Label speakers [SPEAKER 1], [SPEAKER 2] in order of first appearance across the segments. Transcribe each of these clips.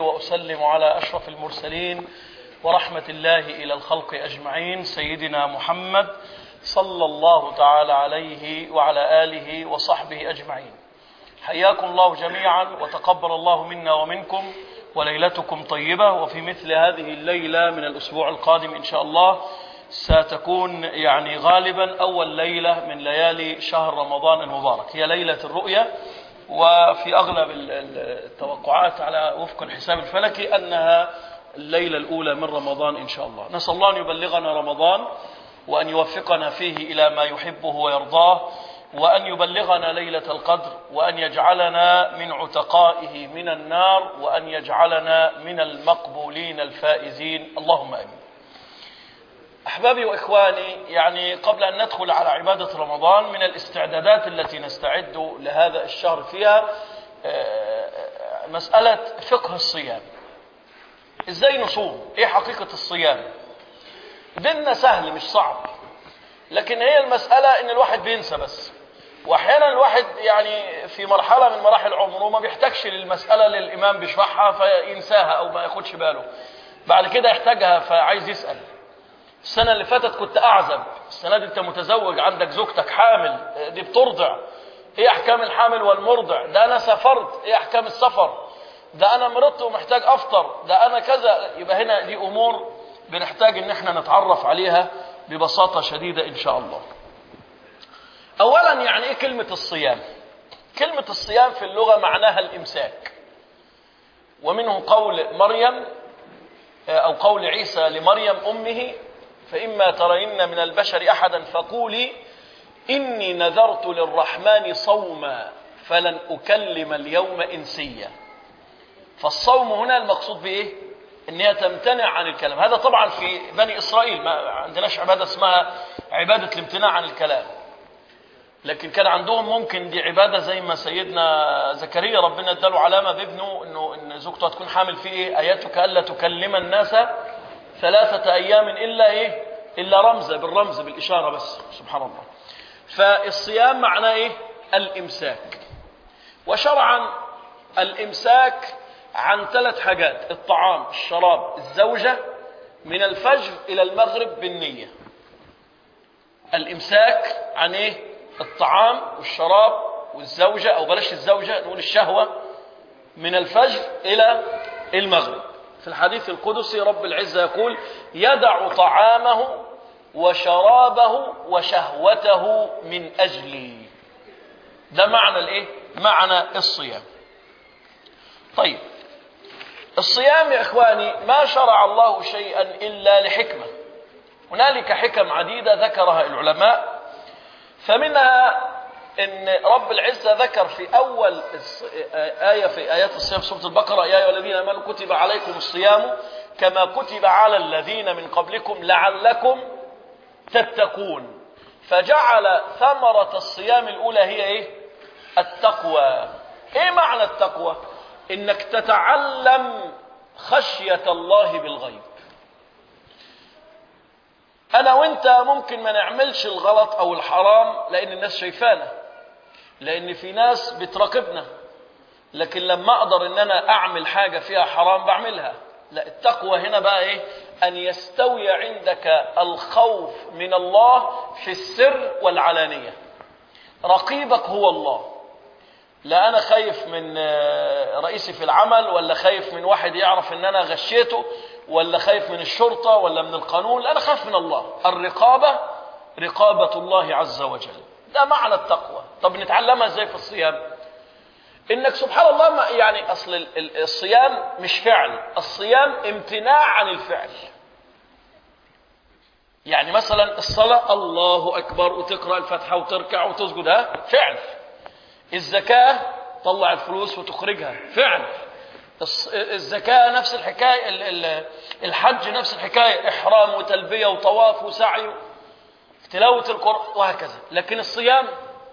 [SPEAKER 1] وأسلم على أشرف المرسلين ورحمة الله إلى الخلق أجمعين سيدنا محمد صلى الله تعالى عليه وعلى آله وصحبه أجمعين حياكم الله جميعا وتقبل الله منا ومنكم وليلتكم طيبة وفي مثل هذه الليلة من الأسبوع القادم إن شاء الله ستكون يعني غالبا أول ليلة من ليالي شهر رمضان المبارك هي ليلة الرؤية وفي أغلب التوقعات على وفق الحساب الفلكي أنها الليلة الأولى من رمضان إن شاء الله نسأل الله أن يبلغنا رمضان وأن يوفقنا فيه إلى ما يحبه ويرضاه وأن يبلغنا ليلة القدر وأن يجعلنا من عتقائه من النار وأن يجعلنا من المقبولين الفائزين اللهم آمين أحبابي وإخواني يعني قبل أن ندخل على عبادة رمضان من الاستعدادات التي نستعد لهذا الشهر فيها مسألة فقه الصيام إزاي نصوم إيه حقيقة الصيام ديننا سهل مش صعب لكن هي المسألة إن الواحد بينسى بس وأحيانا الواحد يعني في مرحلة من مراحل عمره ما بيحتاجش للمسألة اللي الإمام بيشرحها فينساها أو ما ياخدش باله بعد كده يحتاجها فعايز يسأل السنة اللي فاتت كنت أعزب السنة دي أنت متزوج عندك زوجتك حامل دي بترضع إيه أحكام الحامل والمرضع ده أنا سافرت إيه أحكام السفر ده أنا مرضت ومحتاج أفطر ده أنا كذا يبقى هنا دي أمور بنحتاج إن احنا نتعرف عليها ببساطة شديدة إن شاء الله أولا يعني إيه كلمة الصيام كلمة الصيام في اللغة معناها الإمساك ومنه قول مريم أو قول عيسى لمريم أمه فإما ترين من البشر أحدا فقولي إني نذرت للرحمن صوما فلن أكلم اليوم إنسيا فالصوم هنا المقصود بإيه؟ إن هي تمتنع عن الكلام هذا طبعا في بني إسرائيل ما عندناش عبادة اسمها عبادة الامتناع عن الكلام لكن كان عندهم ممكن دي عبادة زي ما سيدنا زكريا ربنا اداله علامة بابنه انه ان زوجته هتكون حامل فيه ايه اياتك الا تكلم الناس ثلاثة ايام الا ايه الا رمزة بالرمز بالاشارة بس سبحان الله فالصيام معناه ايه الامساك وشرعا الامساك عن ثلاث حاجات الطعام الشراب الزوجة من الفجر الى المغرب بالنية الامساك عن ايه الطعام والشراب والزوجة أو بلاش الزوجة نقول الشهوة من الفجر إلى المغرب في الحديث القدسي رب العزة يقول يدع طعامه وشرابه وشهوته من أجلي ده معنى الايه معنى الصيام طيب الصيام يا إخواني ما شرع الله شيئا إلا لحكمة هنالك حكم عديدة ذكرها العلماء فمنها ان رب العزة ذكر في اول آية في آيات الصيام سورة البقرة يا أيها الذين آمنوا كتب عليكم الصيام كما كتب على الذين من قبلكم لعلكم تتقون فجعل ثمرة الصيام الأولى هي إيه؟ التقوى إيه معنى التقوى؟ إنك تتعلم خشية الله بالغيب انا وانت ممكن ما نعملش الغلط او الحرام لان الناس شايفانا لان في ناس بتراقبنا لكن لما اقدر ان انا اعمل حاجه فيها حرام بعملها لا التقوى هنا بقى ايه ان يستوي عندك الخوف من الله في السر والعلانيه رقيبك هو الله لا انا خايف من رئيسي في العمل ولا خايف من واحد يعرف ان انا غشيته ولا خايف من الشرطة ولا من القانون لا أنا خايف من الله الرقابة رقابة الله عز وجل ده معنى التقوى طب نتعلمها ازاي في الصيام انك سبحان الله ما يعني اصل الصيام مش فعل الصيام امتناع عن الفعل يعني مثلا الصلاة الله أكبر وتقرأ الفاتحة وتركع وتسجد ها فعل الزكاة طلع الفلوس وتخرجها فعل الزكاة نفس الحكاية الحج نفس الحكاية إحرام وتلبية وطواف وسعي تلاوة القرآن وهكذا لكن الصيام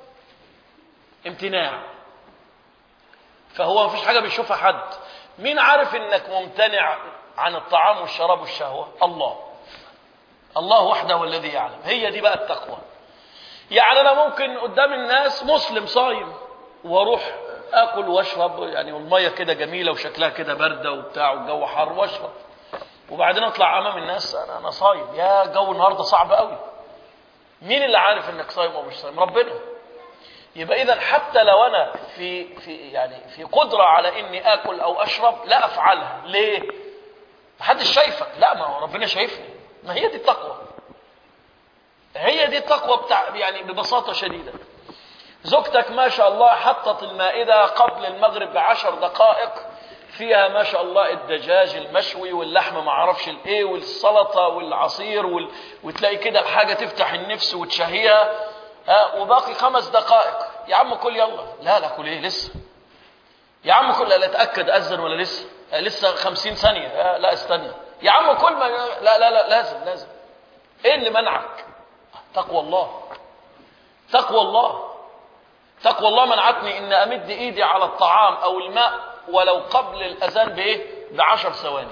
[SPEAKER 1] امتناع فهو مفيش حاجة بيشوفها حد مين عارف انك ممتنع عن الطعام والشراب والشهوة الله الله وحده هو الذي يعلم هي دي بقى التقوى يعني انا ممكن قدام الناس مسلم صايم واروح اكل واشرب يعني والميه كده جميله وشكلها كده بارده وبتاع والجو حر واشرب وبعدين اطلع امام الناس انا انا صايم يا جو النهارده صعب قوي مين اللي عارف انك صايم او مش صايم ربنا يبقى اذا حتى لو انا في في يعني في قدره على اني اكل او اشرب لا افعلها ليه محدش شايفك لا ما هو ربنا شايفني ما هي دي التقوى هي دي التقوى بتاع يعني ببساطه شديده زوجتك ما شاء الله حطت المائده قبل المغرب بعشر دقائق فيها ما شاء الله الدجاج المشوي واللحمه ما اعرفش الايه والسلطه والعصير وال... وتلاقي كده الحاجه تفتح النفس وتشهيها ها وباقي خمس دقائق يا عم كل يلا لا لا كل ايه لسه يا عم كل لا اتاكد اذن ولا لسه آه لسه خمسين ثانيه آه لا استنى يا عم كل ما لا لا لا لازم لازم ايه اللي منعك تقوى الله تقوى الله تقوى الله منعتني ان امد ايدي على الطعام او الماء ولو قبل الاذان بايه بعشر ثواني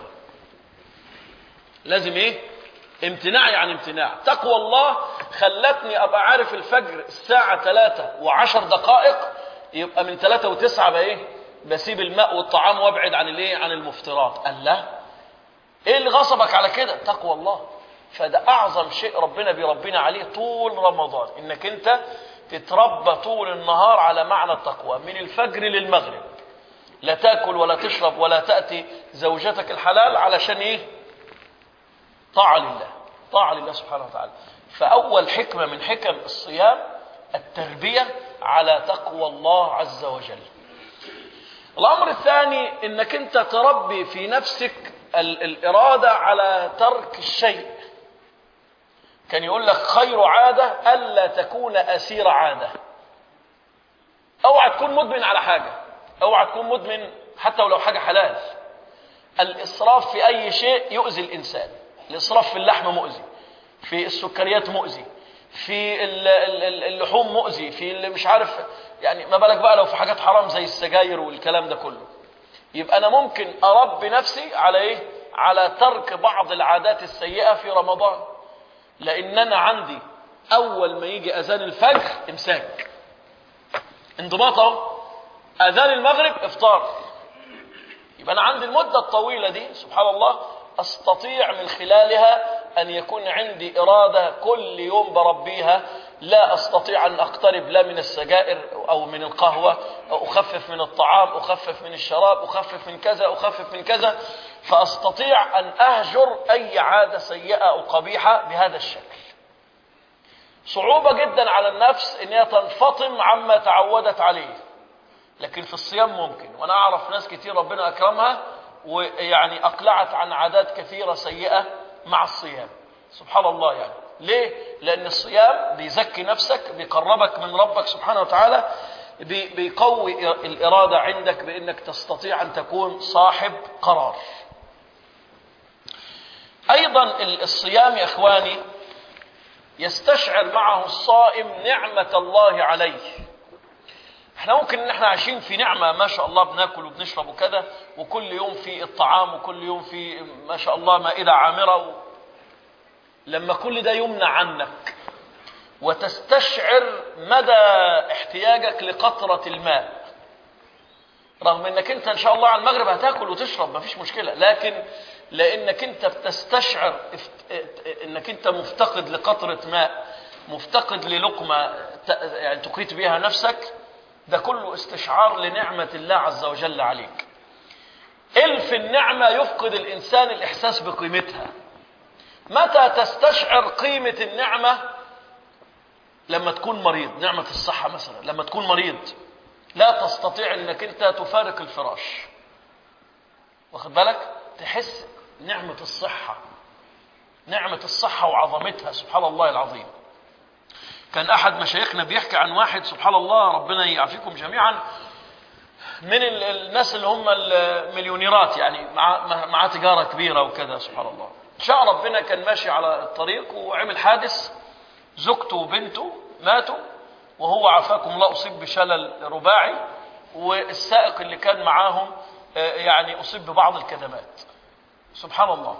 [SPEAKER 1] لازم ايه امتناعي عن امتناع تقوى الله خلتني ابقى عارف الفجر الساعة ثلاثة وعشر دقائق يبقى من ثلاثة وتسعة بقى ايه بسيب الماء والطعام وابعد عن الايه عن المفطرات قال لا ايه اللي غصبك على كده تقوى الله فده اعظم شيء ربنا بيربينا عليه طول رمضان انك انت تتربى طول النهار على معنى التقوى من الفجر للمغرب لا تاكل ولا تشرب ولا تاتي زوجتك الحلال علشان ايه طاعه لله طاعه لله سبحانه وتعالى فاول حكمه من حكم الصيام التربيه على تقوى الله عز وجل الامر الثاني انك انت تربي في نفسك ال- الاراده على ترك الشيء كان يقول لك خير عاده الا تكون اسير عاده اوعى تكون مدمن على حاجه اوعى تكون مدمن حتى ولو حاجه حلال الاسراف في اي شيء يؤذي الانسان الاسراف في اللحم مؤذي في السكريات مؤذي في ال- ال- ال- اللحوم مؤذي في اللي مش عارف يعني ما بالك بقى لو في حاجات حرام زي السجاير والكلام ده كله يبقى انا ممكن اربي نفسي على ايه على ترك بعض العادات السيئه في رمضان لان انا عندي اول ما يجي اذان الفجر امساك انضباط اهو اذان المغرب افطار يبقى انا عندي المده الطويله دي سبحان الله استطيع من خلالها ان يكون عندي اراده كل يوم بربيها لا استطيع ان اقترب لا من السجائر او من القهوه اخفف من الطعام اخفف من الشراب اخفف من كذا اخفف من كذا فاستطيع ان اهجر اي عاده سيئه او قبيحه بهذا الشكل صعوبه جدا على النفس ان هي تنفطم عما تعودت عليه لكن في الصيام ممكن وانا اعرف ناس كتير ربنا اكرمها ويعني اقلعت عن عادات كثيره سيئه مع الصيام سبحان الله يعني ليه لان الصيام بيزكي نفسك بيقربك من ربك سبحانه وتعالى بي- بيقوي الاراده عندك بانك تستطيع ان تكون صاحب قرار ايضا الصيام يا اخواني يستشعر معه الصائم نعمه الله عليه احنا ممكن ان احنا عايشين في نعمة ما شاء الله بناكل وبنشرب وكذا وكل يوم في الطعام وكل يوم في ما شاء الله مائدة عامرة و... لما كل ده يمنع عنك وتستشعر مدى احتياجك لقطرة الماء رغم انك انت ان شاء الله على المغرب هتاكل وتشرب مفيش مشكلة لكن لانك انت بتستشعر افت- انك انت مفتقد لقطرة ماء مفتقد للقمة ت- يعني تقيت بها نفسك ده كله استشعار لنعمة الله عز وجل عليك إلف النعمة يفقد الإنسان الإحساس بقيمتها متى تستشعر قيمة النعمة لما تكون مريض نعمة الصحة مثلا لما تكون مريض لا تستطيع انك انت تفارق الفراش واخد بالك تحس نعمة الصحة نعمة الصحة وعظمتها سبحان الله العظيم كان احد مشايخنا بيحكي عن واحد سبحان الله ربنا يعافيكم جميعا من ال- الناس اللي هم المليونيرات يعني مع مع تجاره كبيره وكذا سبحان الله شاء ربنا كان ماشي على الطريق وعمل حادث زوجته وبنته ماتوا وهو عافاكم الله اصيب بشلل رباعي والسائق اللي كان معاهم آه، يعني اصيب ببعض الكدمات سبحان الله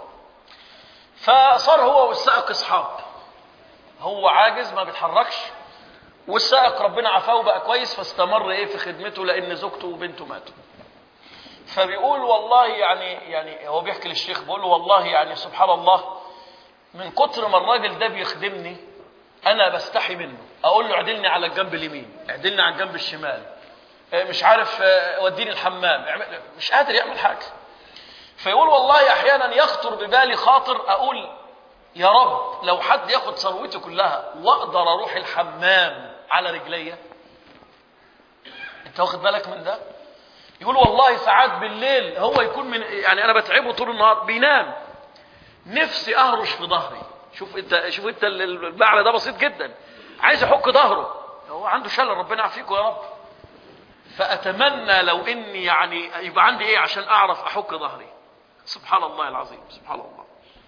[SPEAKER 1] فصار هو والسائق اصحاب هو عاجز ما بيتحركش والسائق ربنا عافاه بقى كويس فاستمر ايه في خدمته لان زوجته وبنته ماتوا فبيقول والله يعني يعني هو بيحكي للشيخ بيقول له والله يعني سبحان الله من كتر ما الراجل ده بيخدمني انا بستحي منه اقول له اعدلني على الجنب اليمين اعدلني على الجنب الشمال آه، مش عارف آه، وديني الحمام اعمل- مش قادر يعمل حاجه فيقول والله احيانا يخطر ببالي خاطر اقول يا رب لو حد ياخد ثروتي كلها واقدر اروح الحمام على رجليا انت واخد بالك من ده يقول والله ساعات بالليل هو يكون من يعني انا بتعبه طول النهار بينام نفسي اهرش في ظهري شوف انت شوف انت المعنى ده بسيط جدا عايز يحك ظهره هو عنده شلل ربنا يعافيكم يا رب فاتمنى لو اني يعني يبقى عندي ايه عشان اعرف احك ظهري سبحان الله العظيم سبحان الله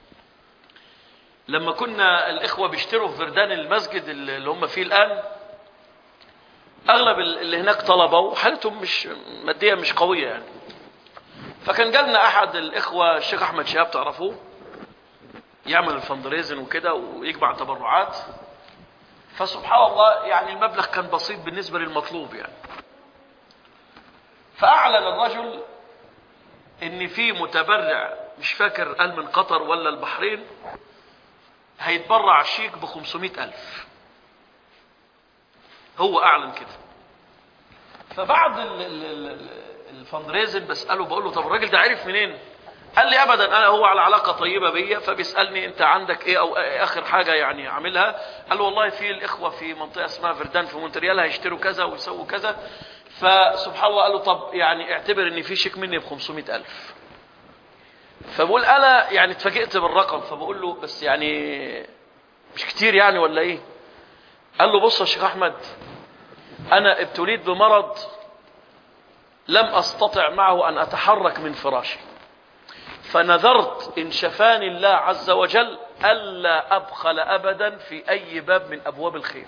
[SPEAKER 1] لما كنا الاخوه بيشتروا في فردان المسجد اللي هم فيه الان اغلب اللي هناك طلبه وحالتهم مش ماديا مش قويه يعني فكان جالنا احد الاخوه الشيخ احمد شهاب تعرفوه يعمل الفندريزن وكده ويجمع تبرعات فسبحان الله يعني المبلغ كان بسيط بالنسبه للمطلوب يعني فاعلن الرجل ان في متبرع مش فاكر قال من قطر ولا البحرين هيتبرع شيك ب 500 ألف هو أعلن كده فبعد ال- ال- ال- الفندريزن بسأله بقول له طب الراجل ده عرف منين؟ قال لي أبدا أنا هو على علاقة طيبة بيا فبيسألني أنت عندك إيه أو إيه آخر حاجة يعني عاملها؟ قال له والله في الإخوة في منطقة اسمها فردان في مونتريال هيشتروا كذا ويسووا كذا فسبحان الله قال له طب يعني اعتبر إن في شيك مني ب 500 ألف فبقول انا يعني اتفاجئت بالرقم فبقول له بس يعني مش كتير يعني ولا ايه قال له بص يا شيخ احمد انا ابتليت بمرض لم استطع معه ان اتحرك من فراشي فنذرت ان شفاني الله عز وجل الا ابخل ابدا في اي باب من ابواب الخير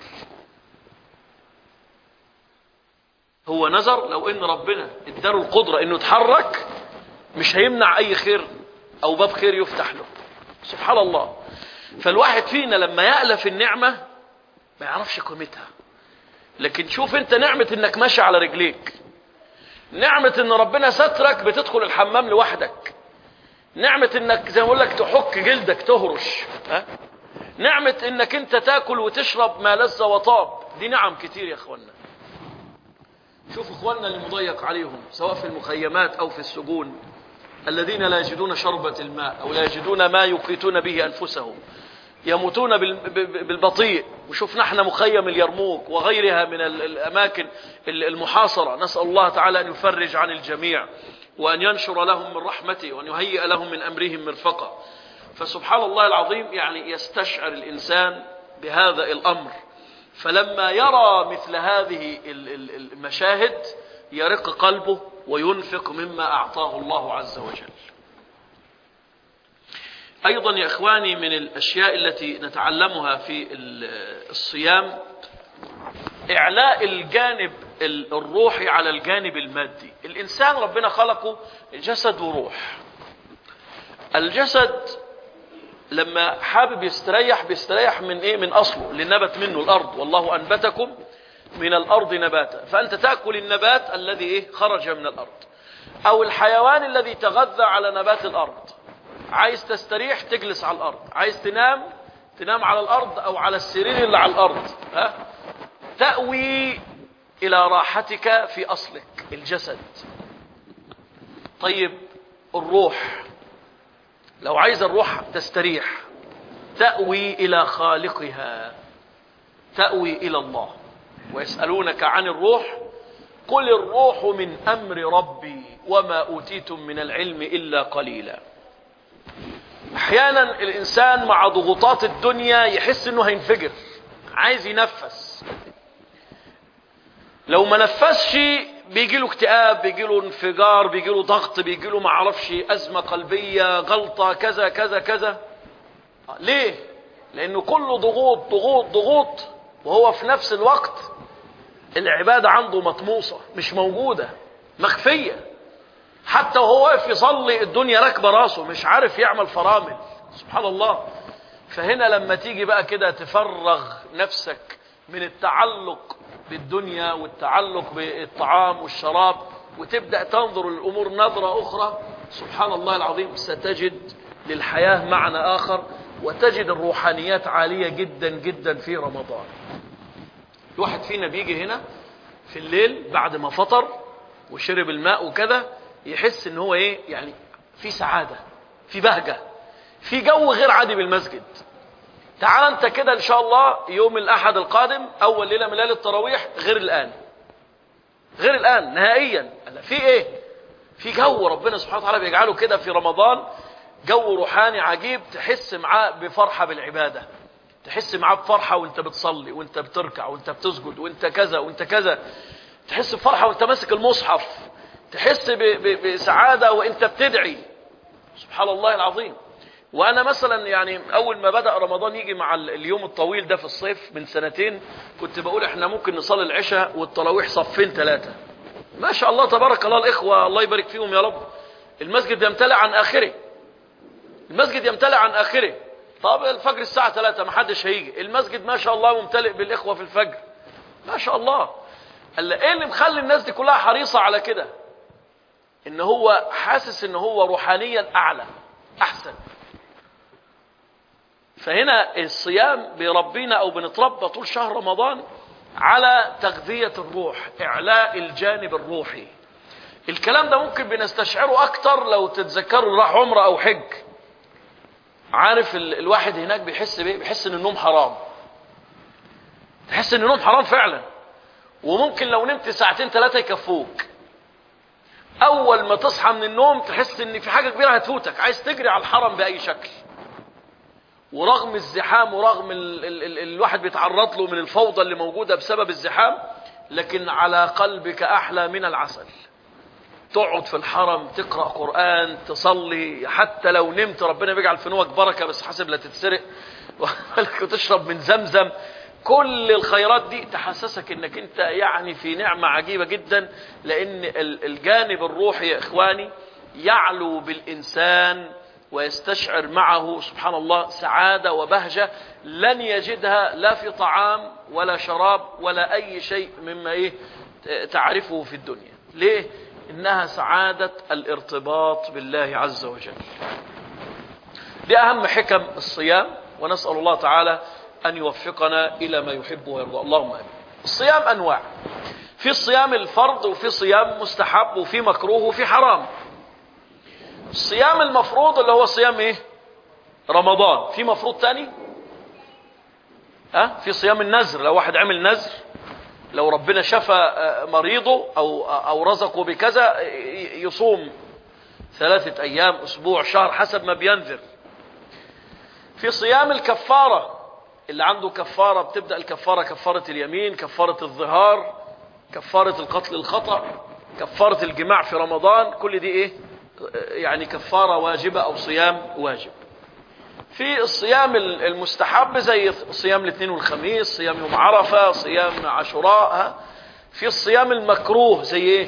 [SPEAKER 1] هو نذر لو ان ربنا اداله القدره انه يتحرك مش هيمنع اي خير او باب خير يفتح له سبحان الله فالواحد فينا لما يألف النعمة ما يعرفش قيمتها لكن شوف انت نعمة انك ماشي على رجليك نعمة ان ربنا سترك بتدخل الحمام لوحدك نعمة انك زي ما بقول لك تحك جلدك تهرش ها؟ نعمة انك انت تاكل وتشرب ما لذ وطاب دي نعم كتير يا اخوانا شوف اخواننا اللي مضيق عليهم سواء في المخيمات او في السجون الذين لا يجدون شربة الماء او لا يجدون ما يقيتون به انفسهم يموتون بال- ب- ب- بالبطيء وشفنا احنا مخيم اليرموك وغيرها من ال- الاماكن ال- المحاصرة نسأل الله تعالى ان يفرج عن الجميع وان ينشر لهم من رحمته وان يهيئ لهم من امرهم مرفقا فسبحان الله العظيم يعني يستشعر الانسان بهذا الامر فلما يرى مثل هذه ال- ال- المشاهد يرق قلبه وينفق مما أعطاه الله عز وجل أيضا يا إخواني من الأشياء التي نتعلمها في ال- الصيام إعلاء الجانب ال- الروحي على الجانب المادي الإنسان ربنا خلقه جسد وروح الجسد لما حابب يستريح بيستريح من ايه من اصله اللي نبت منه الارض والله انبتكم من الارض نباتا فانت تاكل النبات الذي ايه خرج من الارض او الحيوان الذي تغذى على نبات الارض عايز تستريح تجلس على الارض عايز تنام تنام على الارض او على السرير اللي على الارض ها تأوي الى راحتك في اصلك الجسد طيب الروح لو عايز الروح تستريح تأوي إلى خالقها تأوي إلى الله ويسألونك عن الروح قل الروح من أمر ربي وما أوتيتم من العلم إلا قليلا أحيانا الإنسان مع ضغوطات الدنيا يحس أنه هينفجر عايز ينفس لو ما نفسش بيجي له اكتئاب بيجي له انفجار بيجي له ضغط بيجي له معرفش أزمة قلبية غلطة كذا كذا كذا ليه؟ لأنه كله ضغوط ضغوط ضغوط وهو في نفس الوقت العبادة عنده مطموسة مش موجودة مخفية حتى وهو واقف يصلي الدنيا راكبة راسه مش عارف يعمل فرامل سبحان الله فهنا لما تيجي بقى كده تفرغ نفسك من التعلق بالدنيا والتعلق بالطعام والشراب وتبدأ تنظر الأمور نظرة أخرى سبحان الله العظيم ستجد للحياة معنى آخر وتجد الروحانيات عالية جدا جدا في رمضان الواحد فينا بيجي هنا في الليل بعد ما فطر وشرب الماء وكذا يحس ان هو ايه يعني في سعادة في بهجة في جو غير عادي بالمسجد تعال انت كده ان شاء الله يوم الاحد القادم اول ليلة من ليلة التراويح غير الان غير الان نهائيا في ايه في جو ربنا سبحانه وتعالى بيجعله كده في رمضان جو روحاني عجيب تحس معاه بفرحة بالعبادة تحس معاه بفرحة وانت بتصلي وانت بتركع وانت بتسجد وانت كذا وانت كذا تحس بفرحة وانت ماسك المصحف تحس ب- ب- بسعادة وانت بتدعي سبحان الله العظيم وانا مثلا يعني اول ما بدأ رمضان يجي مع ال- اليوم الطويل ده في الصيف من سنتين كنت بقول احنا ممكن نصلي العشاء والتراويح صفين ثلاثة ما شاء الله تبارك الله الاخوة الله يبارك فيهم يا رب المسجد يمتلئ عن اخره المسجد يمتلئ عن اخره طب الفجر الساعة 3 ما حدش هيجي المسجد ما شاء الله ممتلئ بالاخوة في الفجر ما شاء الله قال ايه اللي مخلي الناس دي كلها حريصة على كده ان هو حاسس ان هو روحانيا اعلى احسن فهنا الصيام بيربينا او بنتربى طول شهر رمضان على تغذية الروح اعلاء الجانب الروحي الكلام ده ممكن بنستشعره اكتر لو تتذكروا راح عمره او حج عارف ال... الواحد هناك بيحس بايه بيحس ان النوم حرام تحس ان النوم حرام فعلا وممكن لو نمت ساعتين ثلاثة يكفوك اول ما تصحى من النوم تحس ان في حاجة كبيرة هتفوتك عايز تجري على الحرم بأي شكل ورغم الزحام ورغم ال... ال... ال... الواحد بيتعرض له من الفوضى اللي موجودة بسبب الزحام لكن على قلبك احلى من العسل تقعد في الحرم تقرأ قرآن تصلي حتى لو نمت ربنا بيجعل في نومك بركة بس حسب لا تتسرق وتشرب من زمزم كل الخيرات دي تحسسك انك انت يعني في نعمة عجيبة جدا لان ال- الجانب الروحي يا اخواني يعلو بالانسان ويستشعر معه سبحان الله سعادة وبهجة لن يجدها لا في طعام ولا شراب ولا اي شيء مما ايه تعرفه في الدنيا ليه انها سعادة الارتباط بالله عز وجل دي اهم حكم الصيام ونسأل الله تعالى ان يوفقنا الى ما يحب ويرضى اللهم امين الصيام انواع في صيام الفرض وفي صيام مستحب وفي مكروه وفي حرام الصيام المفروض اللي هو صيام ايه رمضان في مفروض تاني ها في صيام النذر لو واحد عمل نذر لو ربنا شفى مريضه او او رزقه بكذا يصوم ثلاثة ايام اسبوع شهر حسب ما بينذر في صيام الكفارة اللي عنده كفارة بتبدأ الكفارة كفارة اليمين كفارة الظهار كفارة القتل الخطأ كفارة الجماع في رمضان كل دي ايه يعني كفارة واجبة او صيام واجب في الصيام المستحب زي صيام الاثنين والخميس صيام يوم عرفة صيام عاشوراء ها؟ في الصيام المكروه زي ايه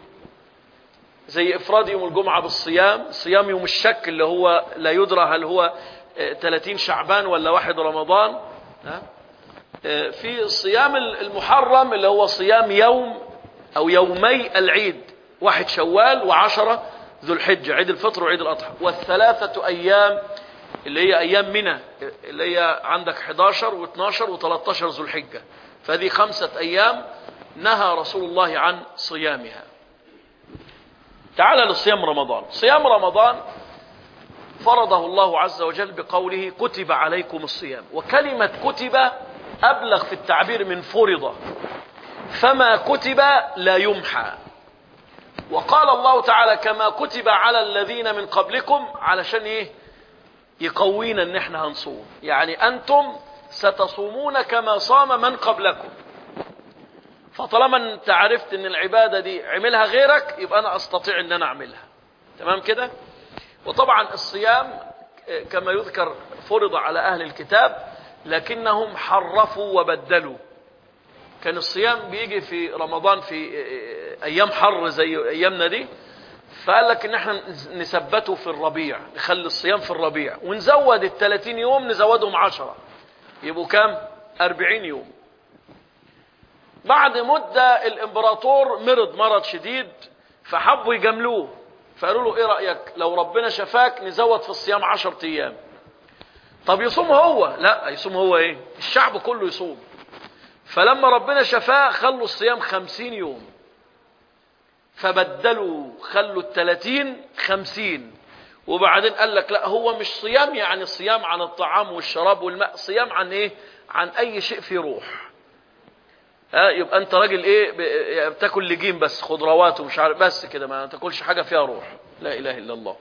[SPEAKER 1] زي افراد يوم الجمعة بالصيام صيام يوم الشك اللي هو لا يدرى هل هو 30 شعبان ولا واحد رمضان ها؟ في الصيام المحرم اللي هو صيام يوم او يومي العيد واحد شوال وعشرة ذو الحجة عيد الفطر وعيد الأضحى والثلاثة أيام اللي هي أيام منى اللي هي عندك 11 و12 و13 ذو الحجة فهذه خمسة أيام نهى رسول الله عن صيامها تعال لصيام رمضان صيام رمضان فرضه الله عز وجل بقوله كتب عليكم الصيام وكلمة كتب أبلغ في التعبير من فرض فما كتب لا يمحى وقال الله تعالى كما كتب على الذين من قبلكم علشان ايه يقوينا ان احنا هنصوم يعني انتم ستصومون كما صام من قبلكم فطالما انت عرفت ان العبادة دي عملها غيرك يبقى انا استطيع ان انا اعملها تمام كده وطبعا الصيام كما يذكر فرض على اهل الكتاب لكنهم حرفوا وبدلوا كان الصيام بيجي في رمضان في ايام حر زي ايامنا دي فقال لك ان احنا نثبته في الربيع نخلي الصيام في الربيع ونزود ال 30 يوم نزودهم 10 يبقوا كام 40 يوم بعد مدة الامبراطور مرض مرض شديد فحبوا يجاملوه فقالوا له ايه رأيك لو ربنا شفاك نزود في الصيام عشر ايام طب يصوم هو لا يصوم هو ايه الشعب كله يصوم فلما ربنا شفاه خلوا الصيام خمسين يوم فبدلوا خلوا التلاتين خمسين وبعدين قال لك لا هو مش صيام يعني صيام عن الطعام والشراب والماء صيام عن ايه عن اي شيء فيه روح ها يبقى انت راجل ايه ب- بتاكل لجيم بس خضروات ومش عارف بس كده ما تاكلش حاجه فيها روح لا اله الا الله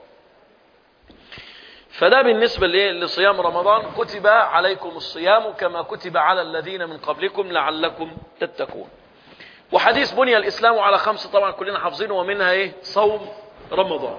[SPEAKER 1] فده بالنسبه لايه لصيام رمضان كتب عليكم الصيام كما كتب على الذين من قبلكم لعلكم تتقون وحديث بني الاسلام على خمسه طبعا كلنا حافظينه ومنها ايه صوم رمضان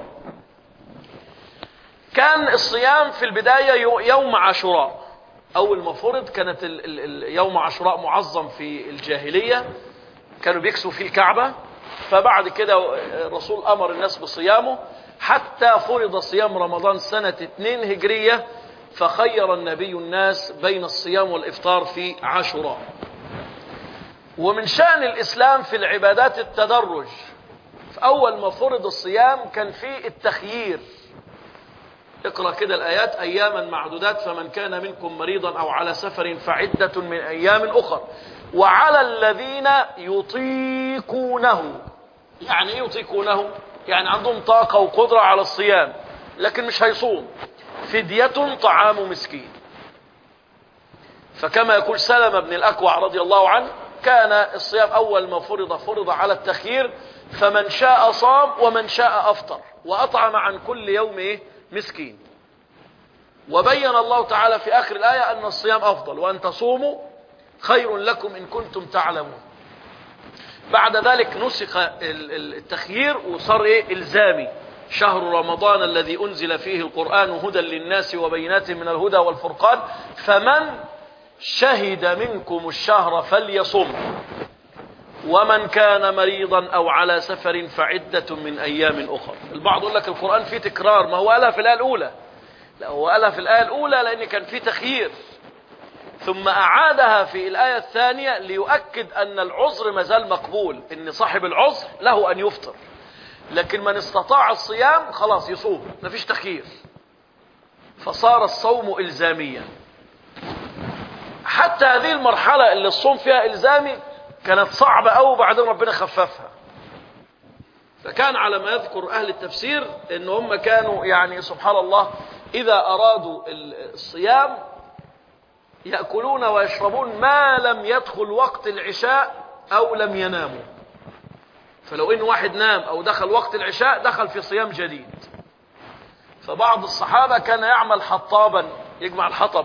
[SPEAKER 1] كان الصيام في البدايه يو- يوم عاشوراء اول ما فرض كانت ال- ال- ال- يوم عاشوراء معظم في الجاهليه كانوا بيكسوا فيه الكعبه فبعد كده الرسول امر الناس بصيامه حتى فرض صيام رمضان سنه 2 هجريه فخير النبي الناس بين الصيام والافطار في عاشوراء ومن شأن الإسلام في العبادات التدرج في أول ما فرض الصيام كان في التخيير اقرأ كده الآيات أياما معدودات فمن كان منكم مريضا أو على سفر فعدة من أيام أخر وعلى الذين يطيقونه يعني إيه يطيقونه يعني عندهم طاقة وقدرة على الصيام لكن مش هيصوم فدية طعام مسكين فكما يقول سلمة بن الأكوع رضي الله عنه كان الصيام أول ما فرض فرض على التخيير فمن شاء صام ومن شاء أفطر وأطعم عن كل يوم إيه؟ مسكين وبين الله تعالى في آخر الآية أن الصيام أفضل وأن تصوموا خير لكم إن كنتم تعلمون بعد ذلك نسخ ال- ال- التخيير وصار إيه إلزامي شهر رمضان الذي أنزل فيه القرآن هدى للناس وبينات من الهدى والفرقان فمن شهد منكم الشهر فليصم ومن كان مريضا او على سفر فعدة من ايام اخر البعض يقول لك القرآن فيه تكرار ما هو قالها في الآية الاولى لا هو قالها في الآية الاولى لان كان فيه تخيير ثم اعادها في الآية الثانية ليؤكد ان العذر مازال مقبول ان صاحب العذر له ان يفطر لكن من استطاع الصيام خلاص يصوم مفيش تخيير فصار الصوم الزاميا حتى هذه المرحلة اللي الصوم فيها إلزامي كانت صعبة أوي وبعدين ربنا خففها فكان على ما يذكر أهل التفسير إن هم كانوا يعني سبحان الله إذا أرادوا الصيام يأكلون ويشربون ما لم يدخل وقت العشاء أو لم يناموا فلو إن واحد نام أو دخل وقت العشاء دخل في صيام جديد فبعض الصحابة كان يعمل حطابا يجمع الحطب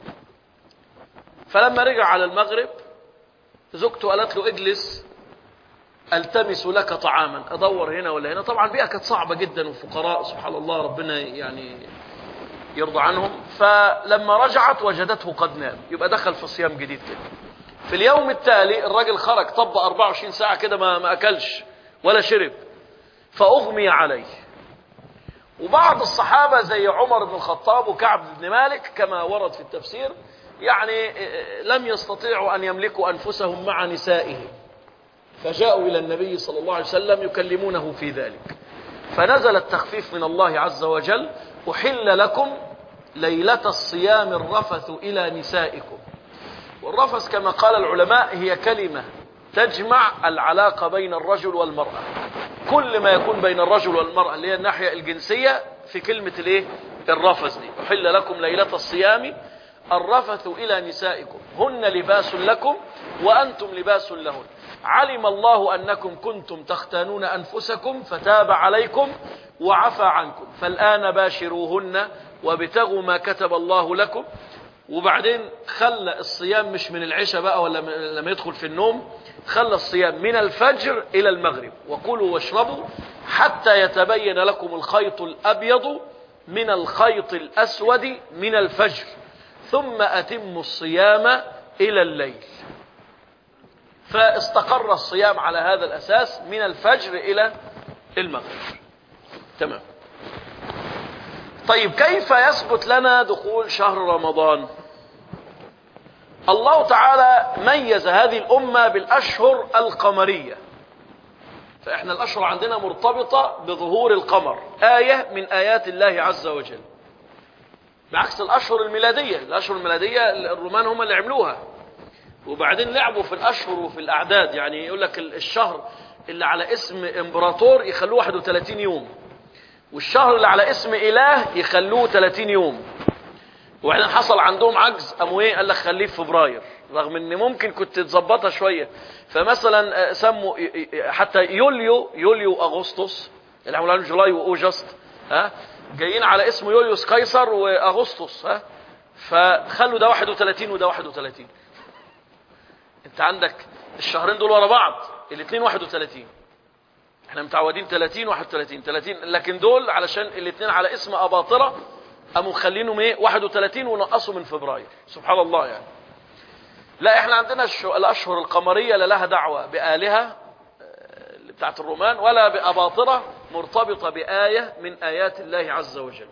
[SPEAKER 1] فلما رجع على المغرب زوجته قالت له اجلس التمس لك طعاما ادور هنا ولا هنا طبعا بيئه كانت صعبه جدا وفقراء سبحان الله ربنا يعني يرضى عنهم فلما رجعت وجدته قد نام يبقى دخل في صيام جديد كده في اليوم التالي الراجل خرج طبق 24 ساعه كده ما ما اكلش ولا شرب فاغمي عليه وبعض الصحابه زي عمر بن الخطاب وكعب بن مالك كما ورد في التفسير يعني لم يستطيعوا أن يملكوا أنفسهم مع نسائهم فجاءوا إلى النبي صلى الله عليه وسلم يكلمونه في ذلك فنزل التخفيف من الله عز وجل أحل لكم ليلة الصيام الرفث إلى نسائكم والرفث كما قال العلماء هي كلمة تجمع العلاقة بين الرجل والمرأة كل ما يكون بين الرجل والمرأة اللي هي الناحية الجنسية في كلمة الايه الرفث دي أحل لكم ليلة الصيام الرفث إلى نسائكم هن لباس لكم وأنتم لباس لهن علم الله أنكم كنتم تختانون أنفسكم فتاب عليكم وعفى عنكم فالآن باشروهن وابتغوا ما كتب الله لكم وبعدين خلى الصيام مش من العشاء بقى ولا لما يدخل في النوم خلى الصيام من الفجر إلى المغرب وكلوا واشربوا حتى يتبين لكم الخيط الأبيض من الخيط الأسود من الفجر ثم أتموا الصيام إلى الليل فاستقر الصيام على هذا الأساس من الفجر إلى المغرب تمام طيب كيف يثبت لنا دخول شهر رمضان الله تعالى ميز هذه الأمة بالأشهر القمرية فإحنا الأشهر عندنا مرتبطة بظهور القمر آية من آيات الله عز وجل بعكس الأشهر الميلادية الأشهر الميلادية الرومان هم اللي عملوها وبعدين لعبوا في الأشهر وفي الأعداد يعني يقول لك الشهر اللي على اسم إمبراطور يخلوه 31 يوم والشهر اللي على اسم إله يخلوه 30 يوم وبعدين حصل عندهم عجز قاموا ايه قال لك خليه في فبراير رغم ان ممكن كنت تظبطها شويه فمثلا سموا حتى يوليو يوليو اغسطس اللي عملوا جولاي واوجست ها جايين على اسم يوليوس قيصر واغسطس ها فخلوا ده 31 وده 31 انت عندك الشهرين دول ورا بعض الاثنين 31 احنا متعودين 30 31 30 لكن دول علشان الاثنين على اسم اباطره قاموا مخلينهم ايه 31 ونقصوا من فبراير سبحان الله يعني لا احنا عندنا الاشهر القمريه لا لها دعوه بالهه بتاعت الرومان ولا باباطره مرتبطه بايه من ايات الله عز وجل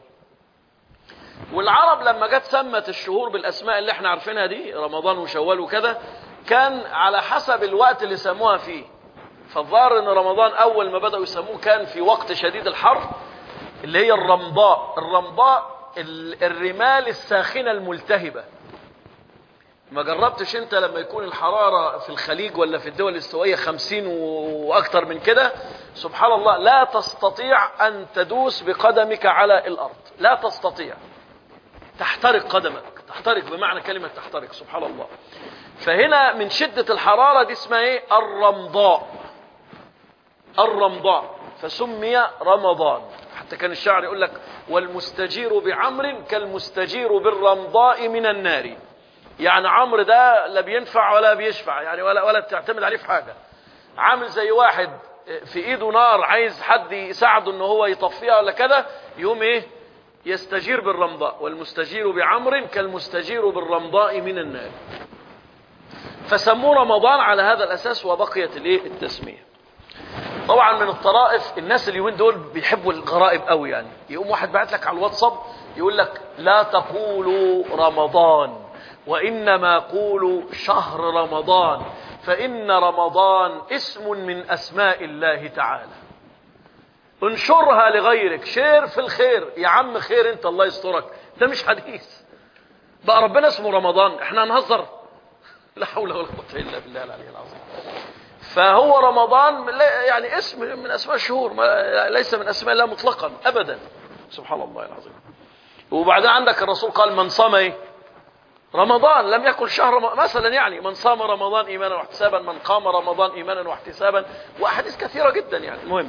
[SPEAKER 1] والعرب لما جت سمت الشهور بالاسماء اللي احنا عارفينها دي رمضان وشوال وكذا كان على حسب الوقت اللي سموها فيه فالظاهر ان رمضان اول ما بداوا يسموه كان في وقت شديد الحر اللي هي الرمضاء الرمضاء الرمال الساخنه الملتهبه ما جربتش انت لما يكون الحراره في الخليج ولا في الدول الاستوائيه خمسين واكتر من كده سبحان الله لا تستطيع ان تدوس بقدمك على الارض لا تستطيع تحترق قدمك تحترق بمعنى كلمه تحترق سبحان الله فهنا من شده الحراره دي اسمها ايه الرمضاء الرمضاء فسمي رمضان حتى كان الشاعر يقول لك والمستجير بعمر كالمستجير بالرمضاء من النار يعني عمرو ده لا بينفع ولا بيشفع يعني ولا ولا بتعتمد عليه في حاجه عامل زي واحد في ايده نار عايز حد يساعده ان هو يطفيها ولا كده يقوم ايه يستجير بالرمضاء والمستجير بعمر كالمستجير بالرمضاء من النار فسموه رمضان على هذا الاساس وبقيت الايه التسميه طبعا من الطرائف الناس اليومين دول بيحبوا الغرائب قوي يعني يقوم واحد بعت لك على الواتساب يقول لك لا تقولوا رمضان وانما قولوا شهر رمضان فان رمضان اسم من اسماء الله تعالى انشرها لغيرك شير في الخير يا عم خير انت الله يسترك ده مش حديث بقى ربنا اسمه رمضان احنا هنهزر لا حول ولا قوه الا بالله العلي العظيم فهو رمضان يعني اسم من اسماء الشهور ليس من اسماء الله مطلقا ابدا سبحان الله العظيم وبعدين عندك الرسول قال من صام ايه رمضان لم يكن شهر مثلا يعني من صام رمضان ايمانا واحتسابا من قام رمضان ايمانا واحتسابا واحاديث كثيره جدا يعني المهم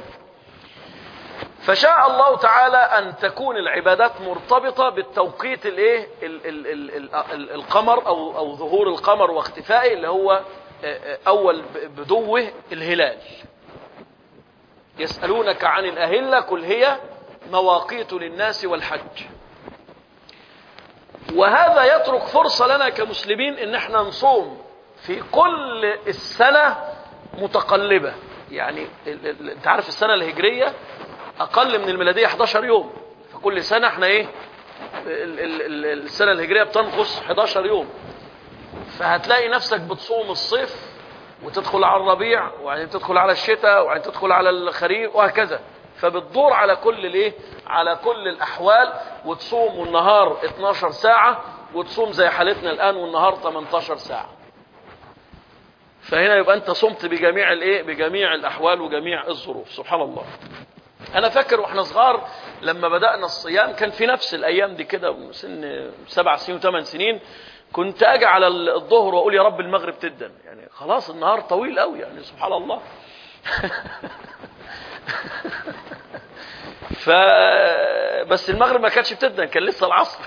[SPEAKER 1] فشاء الله تعالى ان تكون العبادات مرتبطه بالتوقيت الايه القمر او او ظهور القمر واختفائه اللي هو اول بدوه الهلال يسالونك عن الاهله قل هي مواقيت للناس والحج وهذا يترك فرصة لنا كمسلمين ان احنا نصوم في كل السنة متقلبة يعني انت عارف السنة الهجرية اقل من الميلادية 11 يوم فكل سنة احنا ايه السنة الهجرية بتنقص 11 يوم فهتلاقي نفسك بتصوم الصيف وتدخل على الربيع وبعدين تدخل على الشتاء وبعدين تدخل على الخريف وهكذا فبتدور على كل الايه على كل الاحوال وتصوم والنهار 12 ساعه وتصوم زي حالتنا الان والنهار 18 ساعه فهنا يبقى انت صمت بجميع الايه بجميع الاحوال وجميع الظروف سبحان الله انا فاكر واحنا صغار لما بدانا الصيام كان في نفس الايام دي كده سن سبع سنين وثمان سنين كنت اجي على الظهر واقول يا رب المغرب تدن يعني خلاص النهار طويل قوي يعني سبحان الله ف بس المغرب ما كانتش بتدن كان لسه العصر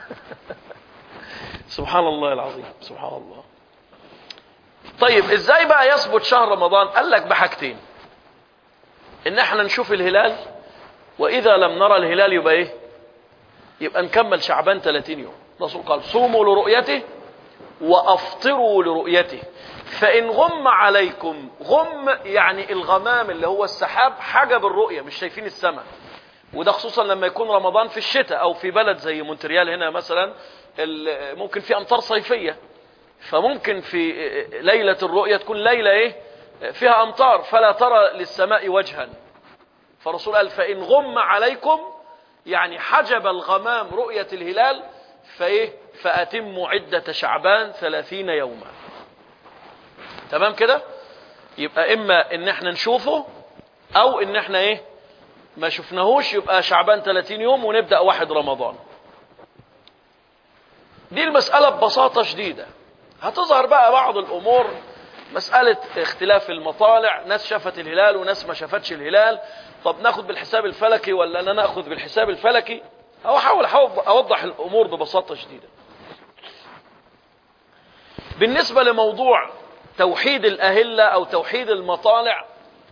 [SPEAKER 1] سبحان الله العظيم سبحان الله طيب ازاي بقى يثبت شهر رمضان قال لك بحاجتين ان احنا نشوف الهلال واذا لم نرى الهلال يبقى ايه يبقى نكمل شعبان 30 يوم الرسول قال صوموا لرؤيته وافطروا لرؤيته فان غم عليكم غم يعني الغمام اللي هو السحاب حجب الرؤيه مش شايفين السماء وده خصوصا لما يكون رمضان في الشتاء او في بلد زي مونتريال هنا مثلا ممكن في امطار صيفيه فممكن في ليلة الرؤية تكون ليلة ايه فيها امطار فلا ترى للسماء وجها فالرسول قال فإن غم عليكم يعني حجب الغمام رؤية الهلال فايه فأتموا عدة شعبان ثلاثين يوما تمام كده يبقى اما ان احنا نشوفه او ان احنا ايه ما شفناهوش يبقى شعبان 30 يوم ونبدأ واحد رمضان دي المسألة ببساطة شديدة هتظهر بقى بعض الأمور مسألة اختلاف المطالع ناس شافت الهلال وناس ما شافتش الهلال طب ناخد بالحساب الفلكي ولا لا ناخد بالحساب الفلكي أو أحاول أوضح الأمور ببساطة شديدة بالنسبة لموضوع توحيد الأهلة أو توحيد المطالع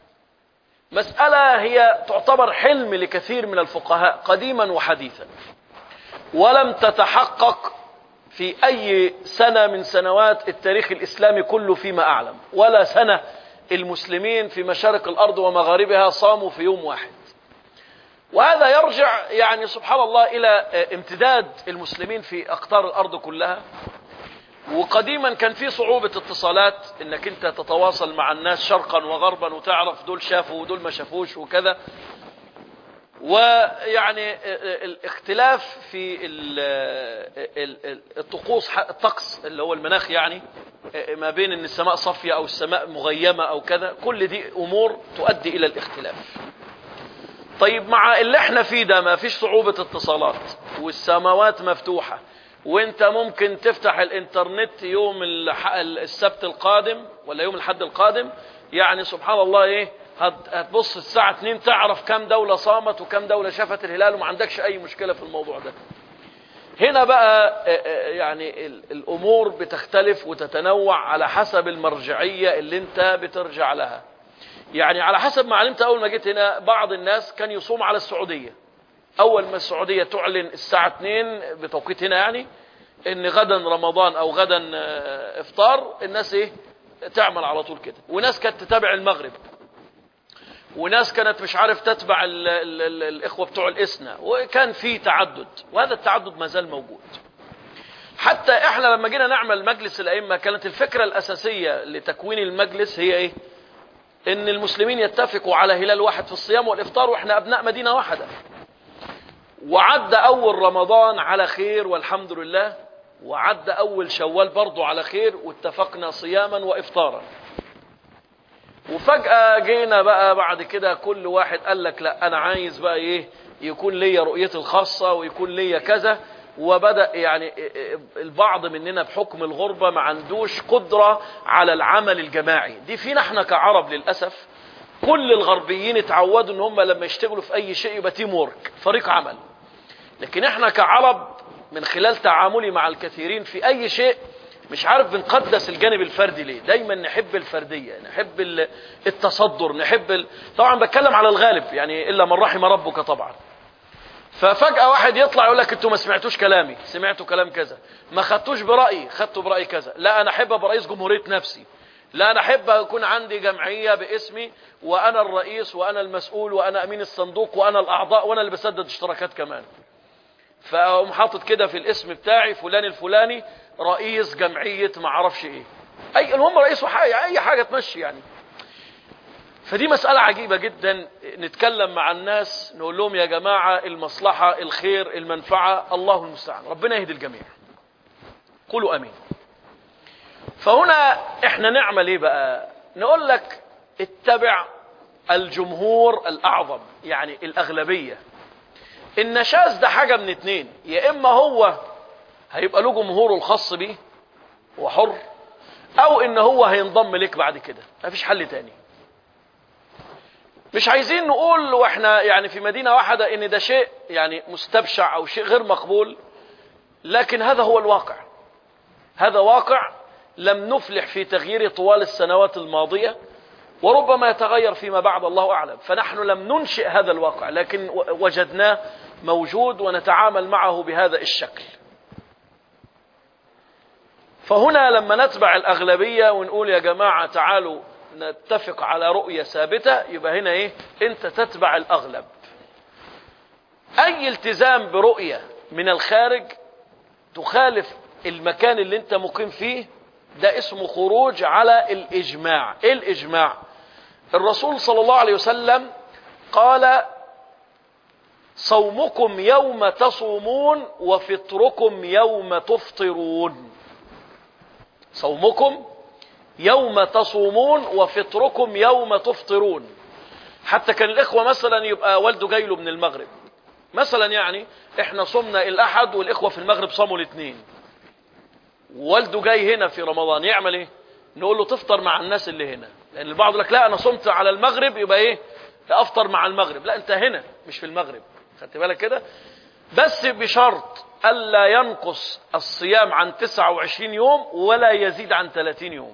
[SPEAKER 1] مسألة هي تعتبر حلم لكثير من الفقهاء قديما وحديثا ولم تتحقق في أي سنة من سنوات التاريخ الإسلامي كله فيما أعلم ولا سنة المسلمين في مشارق الأرض ومغاربها صاموا في يوم واحد وهذا يرجع يعني سبحان الله إلى امتداد المسلمين في أقطار الأرض كلها وقديما كان في صعوبة اتصالات انك انت تتواصل مع الناس شرقا وغربا وتعرف دول شافوا ودول ما شافوش وكذا ويعني الاختلاف في الطقوس الطقس اللي هو المناخ يعني ما بين ان السماء صافية او السماء مغيمة او كذا كل دي امور تؤدي الى الاختلاف طيب مع اللي احنا فيه ده ما فيش صعوبة اتصالات والسماوات مفتوحة وانت ممكن تفتح الانترنت يوم السبت القادم ولا يوم الحد القادم يعني سبحان الله ايه هتبص الساعة 2 تعرف كم دولة صامت وكم دولة شافت الهلال وما عندكش اي مشكلة في الموضوع ده هنا بقى يعني الامور بتختلف وتتنوع على حسب المرجعية اللي انت بترجع لها يعني على حسب ما علمت اول ما جيت هنا بعض الناس كان يصوم على السعودية اول ما السعوديه تعلن الساعه 2 بتوقيت هنا يعني ان غدا رمضان او غدا افطار الناس ايه تعمل على طول كده وناس كانت تتابع المغرب وناس كانت مش عارف تتبع ال ال ال الاخوه بتوع الاسنا وكان في تعدد وهذا التعدد ما زال موجود حتى احنا لما جينا نعمل مجلس الائمه كانت الفكره الاساسيه لتكوين المجلس هي ايه ان المسلمين يتفقوا على هلال واحد في الصيام والافطار واحنا ابناء مدينه واحده وعد أول رمضان على خير والحمد لله وعد أول شوال برضه على خير واتفقنا صياما وإفطارا وفجأة جينا بقى بعد كده كل واحد قال لك لا أنا عايز بقى إيه يكون ليا رؤيتي الخاصة ويكون ليا كذا وبدأ يعني البعض مننا بحكم الغربة ما عندوش قدرة على العمل الجماعي دي فينا احنا كعرب للأسف كل الغربيين اتعودوا ان هم لما يشتغلوا في اي شيء يبقى تيم وورك فريق عمل لكن احنا كعرب من خلال تعاملي مع الكثيرين في اي شيء مش عارف بنقدس الجانب الفردي ليه دايما نحب الفردية نحب التصدر نحب ال... طبعا بتكلم على الغالب يعني الا من رحم ربك طبعا ففجأة واحد يطلع يقول لك انتوا ما سمعتوش كلامي سمعتوا كلام كذا ما خدتوش برأيي خدتوا برأي كذا لا انا احب ابقى رئيس جمهورية نفسي لا انا احب اكون عندي جمعية باسمي وانا الرئيس وانا المسؤول وانا امين الصندوق وانا الاعضاء وانا اللي بسدد اشتراكات كمان فاقوم حاطط كده في الاسم بتاعي فلان الفلاني رئيس جمعية ما اعرفش ايه اي المهم رئيس حاجة اي حاجة تمشي يعني فدي مسألة عجيبة جدا نتكلم مع الناس نقول لهم يا جماعة المصلحة الخير المنفعة الله المستعان ربنا يهدي الجميع قولوا امين فهنا احنا نعمل ايه بقى نقول لك اتبع الجمهور الاعظم يعني الاغلبية النشاز ده حاجة من اتنين يا اما هو هيبقى له جمهوره الخاص بيه وحر او ان هو هينضم لك بعد كده مفيش حل تاني مش عايزين نقول واحنا يعني في مدينة واحدة ان ده شيء يعني مستبشع او شيء غير مقبول لكن هذا هو الواقع هذا واقع لم نفلح في تغييره طوال السنوات الماضية وربما يتغير فيما بعد الله أعلم فنحن لم ننشئ هذا الواقع لكن وجدناه موجود ونتعامل معه بهذا الشكل فهنا لما نتبع الأغلبية ونقول يا جماعة تعالوا نتفق على رؤية ثابتة يبقى هنا ايه انت تتبع الأغلب أي التزام برؤية من الخارج تخالف المكان اللي انت مقيم فيه ده اسمه خروج على الإجماع إيه الإجماع الرسول صلى الله عليه وسلم قال صومكم يوم تصومون وفطركم يوم تفطرون صومكم يوم تصومون وفطركم يوم تفطرون حتى كان الإخوة مثلا يبقى والده جاي له من المغرب مثلا يعني احنا صمنا الأحد والإخوة في المغرب صاموا الاثنين والده جاي هنا في رمضان يعمل ايه نقول له تفطر مع الناس اللي هنا لان البعض يقول لك لا انا صمت على المغرب يبقى ايه افطر مع المغرب لا انت هنا مش في المغرب خدت بالك كده بس بشرط الا ينقص الصيام عن 29 يوم ولا يزيد عن 30 يوم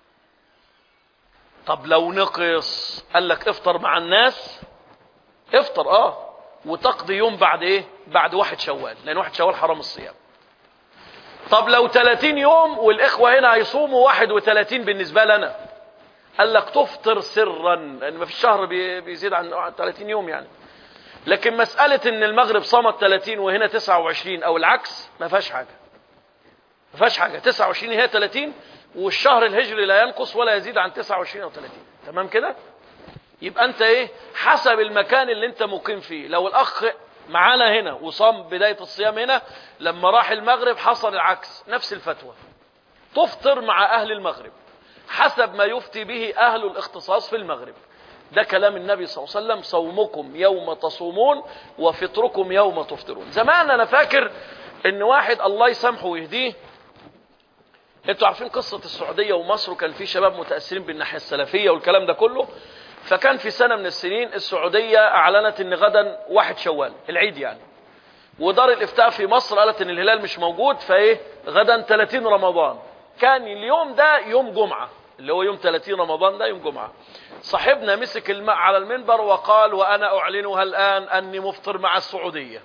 [SPEAKER 1] طب لو نقص قال لك افطر مع الناس افطر اه وتقضي يوم بعد ايه بعد واحد شوال لان واحد شوال حرام الصيام طب لو 30 يوم والاخوه هنا هيصوموا 31 بالنسبه لنا قال لك تفطر سرا لان ما فيش شهر بي- بيزيد عن 30 يوم يعني لكن مساله ان المغرب صامت 30 وهنا 29 او العكس ما فيهاش حاجه ما فيهاش حاجه 29 هي 30 والشهر الهجري لا ينقص ولا يزيد عن 29 او 30 تمام كده يبقى انت ايه حسب المكان اللي انت مقيم فيه لو الاخ معانا هنا وصام بداية الصيام هنا لما راح المغرب حصل العكس نفس الفتوى تفطر مع اهل المغرب حسب ما يفتي به اهل الاختصاص في المغرب ده كلام النبي صلى الله عليه وسلم صومكم يوم تصومون وفطركم يوم تفطرون زمان انا فاكر ان واحد الله يسامحه ويهديه انتوا عارفين قصة السعودية ومصر وكان في شباب متأثرين بالناحية السلفية والكلام ده كله فكان في سنة من السنين السعودية أعلنت إن غدا واحد شوال العيد يعني ودار الإفتاء في مصر قالت إن الهلال مش موجود فإيه غدا 30 رمضان كان اليوم ده يوم جمعة اللي هو يوم 30 رمضان ده يوم جمعة صاحبنا مسك الماء على المنبر وقال وأنا أعلنها الآن أني مفطر مع السعودية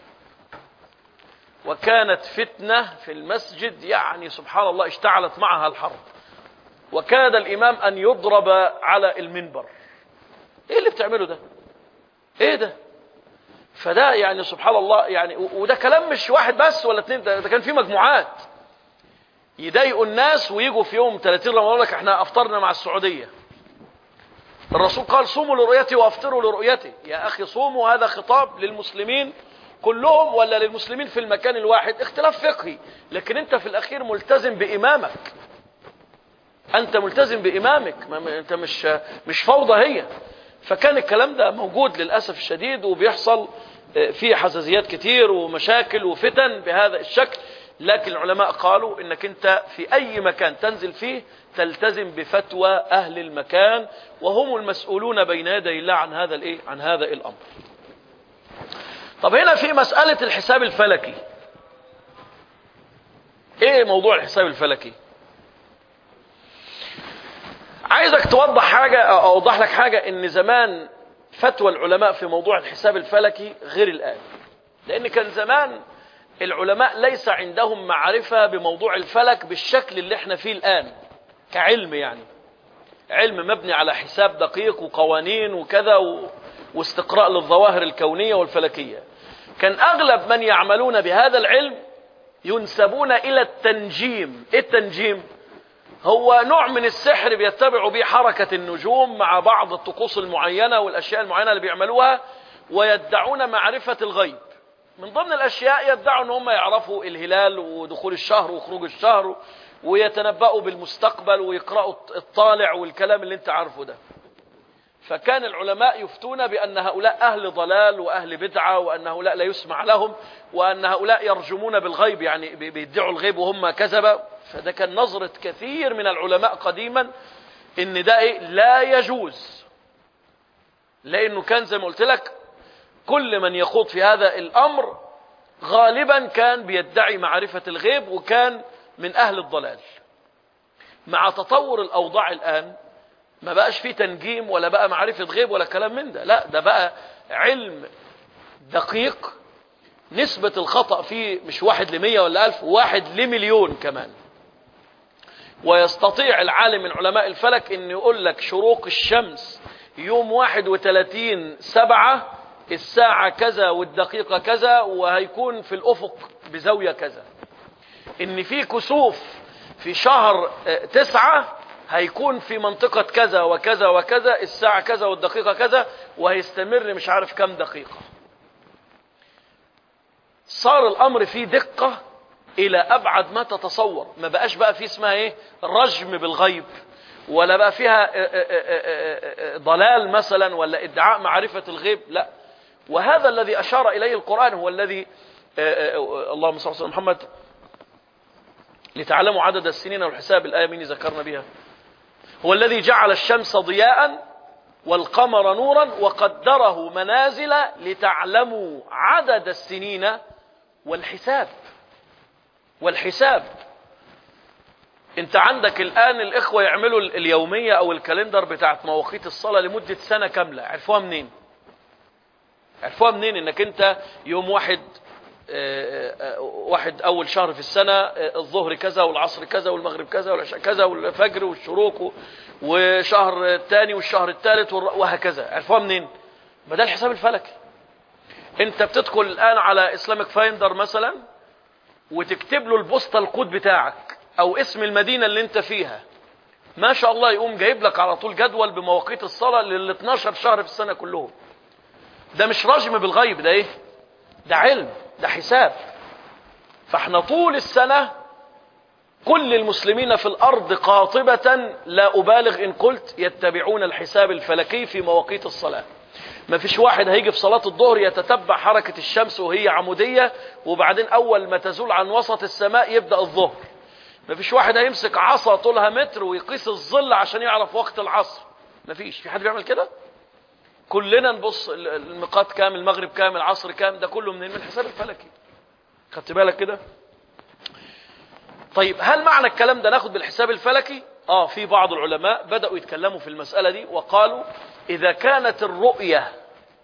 [SPEAKER 1] وكانت فتنة في المسجد يعني سبحان الله اشتعلت معها الحرب وكاد الإمام أن يضرب على المنبر ايه اللي بتعمله ده ايه ده فده يعني سبحان الله يعني و- وده كلام مش واحد بس ولا اتنين ده, ده كان في مجموعات يضايقوا الناس ويجوا في يوم 30 رمضان لك احنا افطرنا مع السعوديه الرسول قال صوموا لرؤيتي وافطروا لرؤيتي يا اخي صوموا هذا خطاب للمسلمين كلهم ولا للمسلمين في المكان الواحد اختلاف فقهي لكن انت في الاخير ملتزم بامامك انت ملتزم بامامك ما ما- انت مش مش فوضى هي فكان الكلام ده موجود للاسف الشديد وبيحصل آه، فيه حساسيات كتير ومشاكل وفتن بهذا الشكل لكن العلماء قالوا انك انت في اي مكان تنزل فيه تلتزم بفتوى اهل المكان وهم المسؤولون بين يدي الله عن هذا الايه عن هذا الامر طب هنا في مسألة الحساب الفلكي ايه موضوع الحساب الفلكي عايزك توضح حاجة أو أوضح لك حاجة إن زمان فتوى العلماء في موضوع الحساب الفلكي غير الآن لأن كان زمان العلماء ليس عندهم معرفة بموضوع الفلك بالشكل اللي احنا فيه الآن كعلم يعني علم مبني على حساب دقيق وقوانين وكذا و... واستقراء للظواهر الكونية والفلكية كان أغلب من يعملون بهذا العلم ينسبون إلى التنجيم إيه التنجيم؟ هو نوع من السحر بيتبعوا به حركة النجوم مع بعض الطقوس المعينة والأشياء المعينة اللي بيعملوها ويدعون معرفة الغيب من ضمن الأشياء يدعوا أن هم يعرفوا الهلال ودخول الشهر وخروج الشهر ويتنبأوا بالمستقبل ويقرأوا الطالع والكلام اللي انت عارفه ده فكان العلماء يفتون بأن هؤلاء أهل ضلال وأهل بدعة وأن هؤلاء لا يسمع لهم وأن هؤلاء يرجمون بالغيب يعني بي- بيدعوا الغيب وهم كذبة فده كان نظرة كثير من العلماء قديما إن ده إيه لا يجوز لأنه كان زي ما قلت لك كل من يخوض في هذا الأمر غالبا كان بيدعي معرفة الغيب وكان من أهل الضلال مع تطور الأوضاع الآن ما بقاش فيه تنجيم ولا بقى معرفة غيب ولا كلام من ده لا ده بقى علم دقيق نسبة الخطأ فيه مش واحد لمية ولا ألف واحد لمليون كمان ويستطيع العالم من علماء الفلك ان يقول لك شروق الشمس يوم واحد وثلاثين سبعة الساعة كذا والدقيقة كذا وهيكون في الأفق بزاوية كذا ان في كسوف في شهر آه، تسعة هيكون في منطقة كذا وكذا وكذا الساعة كذا والدقيقة كذا وهيستمر مش عارف كم دقيقة صار الأمر فيه دقة إلى أبعد ما تتصور ما بقاش بقى فيه اسمها إيه رجم بالغيب ولا بقى فيها آه، آه، آه، آه، ضلال مثلا ولا ادعاء معرفة الغيب لا وهذا الذي أشار إليه القرآن هو الذي آه، آه، اللهم صل على محمد لتعلموا عدد السنين والحساب الآية مين ذكرنا بها هو الذي جعل الشمس ضياء والقمر نورا وقدره منازل لتعلموا عدد السنين والحساب والحساب انت عندك الآن الإخوة يعملوا اليومية أو الكالندر بتاعت مواقيت الصلاة لمدة سنة كاملة عرفوها منين عرفوها منين انك انت يوم واحد آه، آه، واحد اول شهر في السنه آه، الظهر كذا والعصر كذا والمغرب كذا والعشاء كذا والفجر والشروق و- وشهر الثاني والشهر الثالث والر- وهكذا عرفوها منين ما ده الحساب الفلكي انت بتدخل الان على اسلامك فايندر مثلا وتكتب له البوسطه الكود بتاعك او اسم المدينه اللي انت فيها ما شاء الله يقوم جايب لك على طول جدول بمواقيت الصلاه لل 12 شهر في السنه كلهم ده مش رجم بالغيب ده ايه ده علم ده حساب فاحنا طول السنة كل المسلمين في الأرض قاطبة لا أبالغ إن قلت يتبعون الحساب الفلكي في مواقيت الصلاة ما فيش واحد هيجي في صلاة الظهر يتتبع حركة الشمس وهي عمودية وبعدين أول ما تزول عن وسط السماء يبدأ الظهر ما فيش واحد هيمسك عصا طولها متر ويقيس الظل عشان يعرف وقت العصر ما فيش في حد بيعمل كده كلنا نبص ال- الميقات كام المغرب كام العصر كام ده كله منين من الحساب الفلكي خدت بالك كده طيب هل معنى الكلام ده ناخد بالحساب الفلكي اه في بعض العلماء بدأوا يتكلموا في المسألة دي وقالوا إذا كانت الرؤية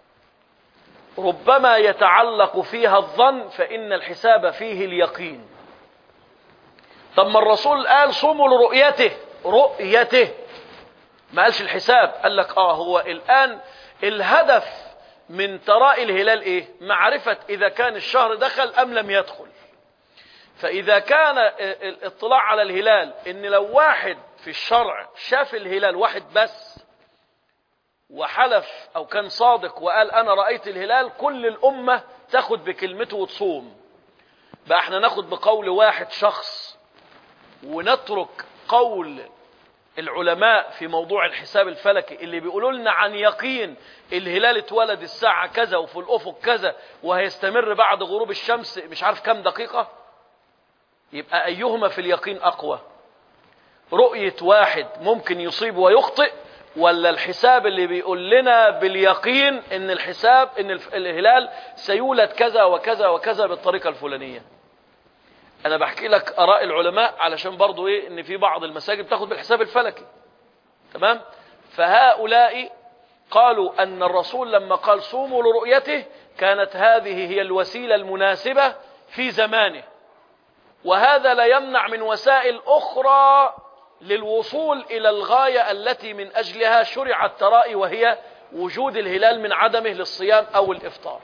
[SPEAKER 1] ربما يتعلق فيها الظن فإن الحساب فيه اليقين طب ما الرسول قال صوموا لرؤيته رؤيته ما قالش الحساب قال لك اه هو الآن الهدف من تراء الهلال ايه معرفة اذا كان الشهر دخل ام لم يدخل فاذا كان الاطلاع على الهلال ان لو واحد في الشرع شاف الهلال واحد بس وحلف او كان صادق وقال انا رأيت الهلال كل الامة تاخد بكلمته وتصوم بقى احنا ناخد بقول واحد شخص ونترك قول العلماء في موضوع الحساب الفلكي اللي بيقولوا لنا عن يقين الهلال اتولد الساعة كذا وفي الأفق كذا وهيستمر بعد غروب الشمس مش عارف كم دقيقة يبقى أيهما في اليقين أقوى رؤية واحد ممكن يصيب ويخطئ ولا الحساب اللي بيقول لنا باليقين ان الحساب ان الف- الهلال سيولد كذا وكذا وكذا بالطريقة الفلانية انا بحكي لك اراء العلماء علشان برضو ايه ان في بعض المساجد بتاخد بالحساب الفلكي تمام فهؤلاء قالوا ان الرسول لما قال صوموا لرؤيته كانت هذه هي الوسيله المناسبه في زمانه وهذا لا يمنع من وسائل اخرى للوصول الى الغايه التي من اجلها شرع الترائي وهي وجود الهلال من عدمه للصيام او الافطار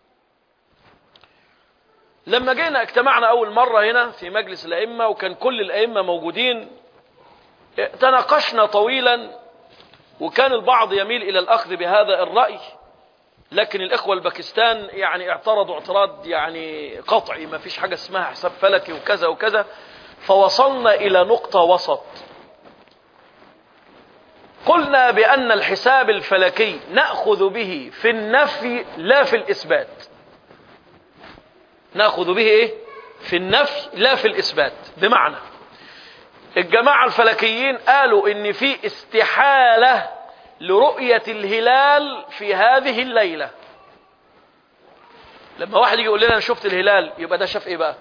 [SPEAKER 1] لما جينا اجتمعنا أول مرة هنا في مجلس الأئمة وكان كل الأئمة موجودين تناقشنا طويلا وكان البعض يميل إلى الأخذ بهذا الرأي لكن الإخوة الباكستان يعني اعترضوا اعتراض يعني قطعي ما فيش حاجة اسمها حساب فلكي وكذا وكذا فوصلنا إلى نقطة وسط قلنا بأن الحساب الفلكي نأخذ به في النفي لا في الإثبات ناخذ به ايه في النفي لا في الاثبات بمعنى الجماعه الفلكيين قالوا ان في استحاله لرؤيه الهلال في هذه الليله لما واحد يجي يقول لنا انا شفت الهلال يبقى ده شاف ايه بقى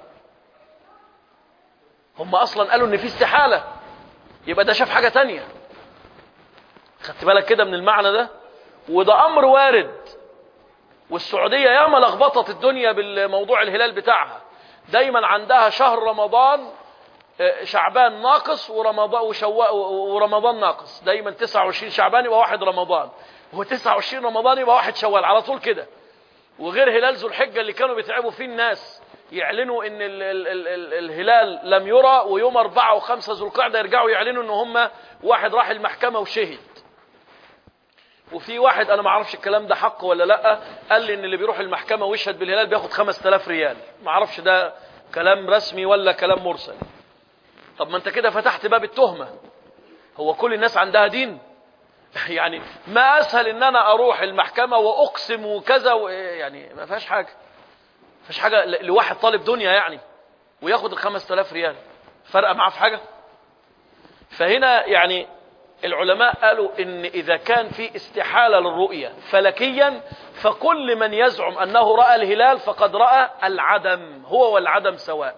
[SPEAKER 1] هم اصلا قالوا ان في استحاله يبقى ده شاف حاجه تانية خدت بالك كده من المعنى ده وده امر وارد والسعودية ياما لخبطت الدنيا بالموضوع الهلال بتاعها دايما عندها شهر رمضان آه، شعبان ناقص ورمضان وشوا ورمضان ناقص دايما 29 شعبان يبقى واحد رمضان هو 29 رمضان يبقى واحد شوال على طول كده وغير هلال ذو الحجة اللي كانوا بيتعبوا فيه الناس يعلنوا ان ال ال ال ال الهلال لم يرى ويوم أربعة وخمسة ذو القعدة يرجعوا يعلنوا ان هم واحد راح المحكمة وشهد وفي واحد انا ما اعرفش الكلام ده حق ولا لا قال لي ان اللي بيروح المحكمة ويشهد بالهلال بياخد 5000 ريال ما اعرفش ده كلام رسمي ولا كلام مرسل طب ما انت كده فتحت باب التهمة هو كل الناس عندها دين يعني ما اسهل ان انا اروح المحكمة واقسم وكذا و... يعني ما فيهاش حاجة ما فيهاش حاجة ل- لواحد طالب دنيا يعني وياخد ال 5000 ريال فرق معاه في حاجة فهنا يعني العلماء قالوا ان اذا كان في استحالة للرؤية فلكيا فكل من يزعم انه رأى الهلال فقد رأى العدم هو والعدم سواء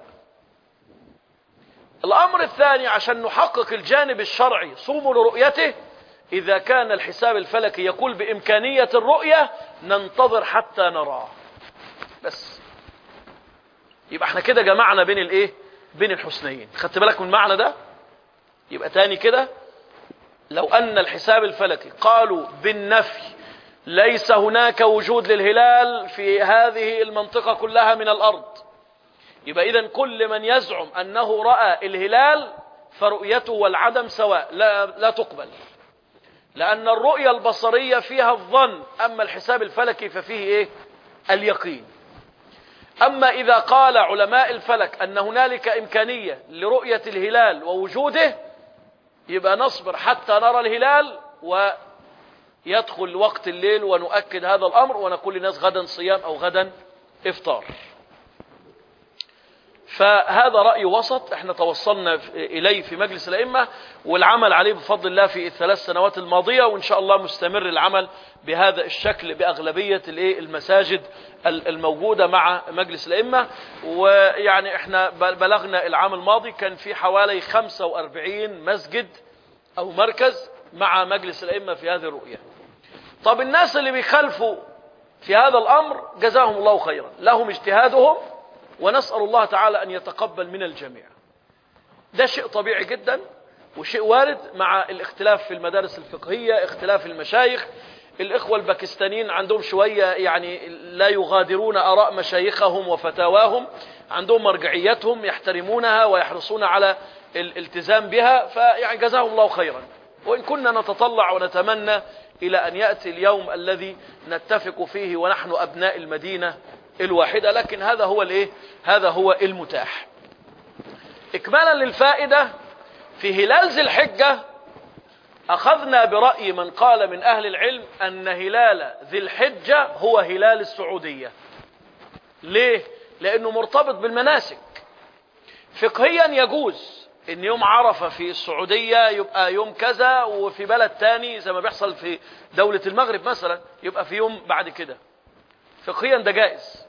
[SPEAKER 1] الامر الثاني عشان نحقق الجانب الشرعي صوموا لرؤيته اذا كان الحساب الفلكي يقول بامكانية الرؤية ننتظر حتى نراه بس يبقى احنا كده جمعنا بين الايه بين الحسنيين خدت بالك من المعنى ده يبقى تاني كده لو أن الحساب الفلكي قالوا بالنفي ليس هناك وجود للهلال في هذه المنطقة كلها من الأرض يبقى إذن كل من يزعم أنه رأى الهلال فرؤيته والعدم سواء لا, لا تقبل لأن الرؤية البصرية فيها الظن أما الحساب الفلكي ففيه إيه؟ اليقين أما إذا قال علماء الفلك أن هنالك إمكانية لرؤية الهلال ووجوده يبقى نصبر حتى نرى الهلال ويدخل وقت الليل ونؤكد هذا الأمر ونقول للناس غدا صيام أو غدا إفطار فهذا رأي وسط احنا توصلنا إليه في مجلس الأئمة والعمل عليه بفضل الله في الثلاث سنوات الماضية وإن شاء الله مستمر العمل بهذا الشكل بأغلبية المساجد الموجودة مع مجلس الأئمة ويعني احنا بلغنا العام الماضي كان في حوالي 45 مسجد أو مركز مع مجلس الأئمة في هذه الرؤية طب الناس اللي بيخالفوا في هذا الأمر جزاهم الله خيرا لهم اجتهادهم ونسأل الله تعالى أن يتقبل من الجميع ده شيء طبيعي جدا وشيء وارد مع الاختلاف في المدارس الفقهية اختلاف المشايخ الإخوة الباكستانيين عندهم شوية يعني لا يغادرون أراء مشايخهم وفتاواهم عندهم مرجعيتهم يحترمونها ويحرصون على الالتزام بها فيعني جزاهم الله خيرا وإن كنا نتطلع ونتمنى إلى أن يأتي اليوم الذي نتفق فيه ونحن أبناء المدينة الواحدة لكن هذا هو الايه هذا هو المتاح اكمالا للفائدة في هلال ذي الحجة اخذنا برأي من قال من اهل العلم ان هلال ذي الحجة هو هلال السعودية ليه لانه مرتبط بالمناسك فقهيا يجوز ان يوم عرفة في السعودية يبقى يوم كذا وفي بلد تاني زي ما بيحصل في دولة المغرب مثلا يبقى في يوم بعد كده فقهيا ده جائز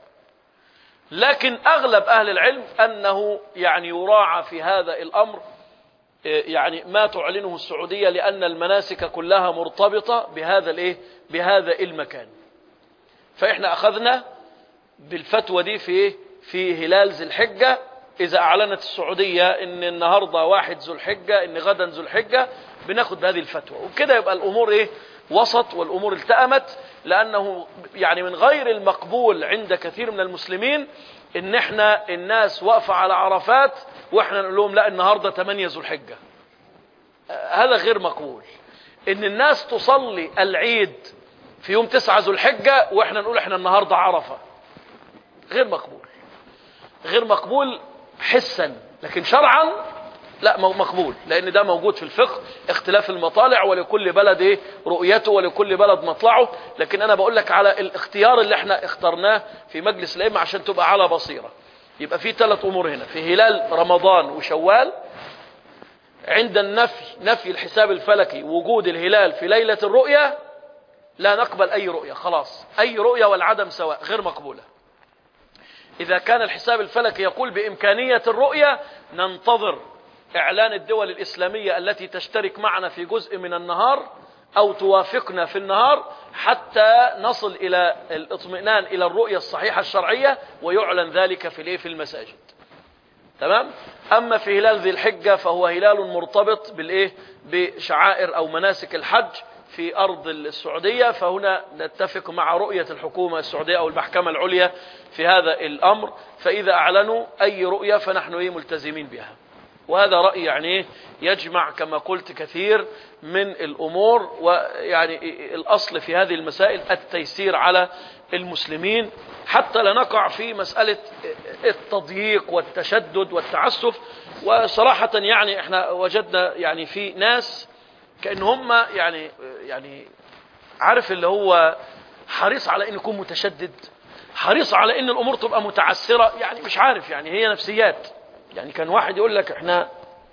[SPEAKER 1] لكن أغلب أهل العلم أنه يعني يراعى في هذا الأمر يعني ما تعلنه السعودية لأن المناسك كلها مرتبطة بهذا الإيه بهذا المكان فإحنا أخذنا بالفتوى دي في في هلال ذي الحجة إذا أعلنت السعودية إن النهاردة واحد ذو الحجة إن غدا ذو الحجة بناخد بهذه الفتوى وبكده يبقى الأمور إيه وسط والأمور التأمت لأنه يعني من غير المقبول عند كثير من المسلمين إن إحنا الناس واقفة على عرفات وإحنا نقول لهم لا النهاردة 8 ذو الحجة هذا غير مقبول إن الناس تصلي العيد في يوم 9 ذو الحجة وإحنا نقول إحنا النهاردة عرفة غير مقبول غير مقبول حسا لكن شرعا لا مقبول لان ده موجود في الفقه اختلاف المطالع ولكل بلد ايه رؤيته ولكل بلد مطلعه لكن انا بقول لك على الاختيار اللي احنا اخترناه في مجلس الائمه عشان تبقى على بصيره يبقى في ثلاث امور هنا في هلال رمضان وشوال عند النفي نفي الحساب الفلكي وجود الهلال في ليله الرؤيه لا نقبل اي رؤيه خلاص اي رؤيه والعدم سواء غير مقبوله اذا كان الحساب الفلكي يقول بامكانيه الرؤيه ننتظر إعلان الدول الإسلامية التي تشترك معنا في جزء من النهار أو توافقنا في النهار حتى نصل إلى الاطمئنان إلى الرؤية الصحيحة الشرعية ويعلن ذلك في الايه في المساجد تمام أما في هلال ذي الحجة فهو هلال مرتبط بالإيه بشعائر أو مناسك الحج في أرض السعودية فهنا نتفق مع رؤية الحكومة السعودية أو المحكمة العليا في هذا الأمر فإذا أعلنوا أي رؤية فنحن إيه ملتزمين بها وهذا رأي يعني إيه يجمع كما قلت كثير من الأمور ويعني الأصل في هذه المسائل التيسير على المسلمين حتى لا نقع في مسألة التضييق والتشدد والتعسف وصراحة يعني احنا وجدنا يعني في ناس كأن هم يعني يعني عارف اللي هو حريص على ان يكون متشدد حريص على ان الامور تبقى متعسرة يعني مش عارف يعني هي نفسيات يعني كان واحد يقول لك احنا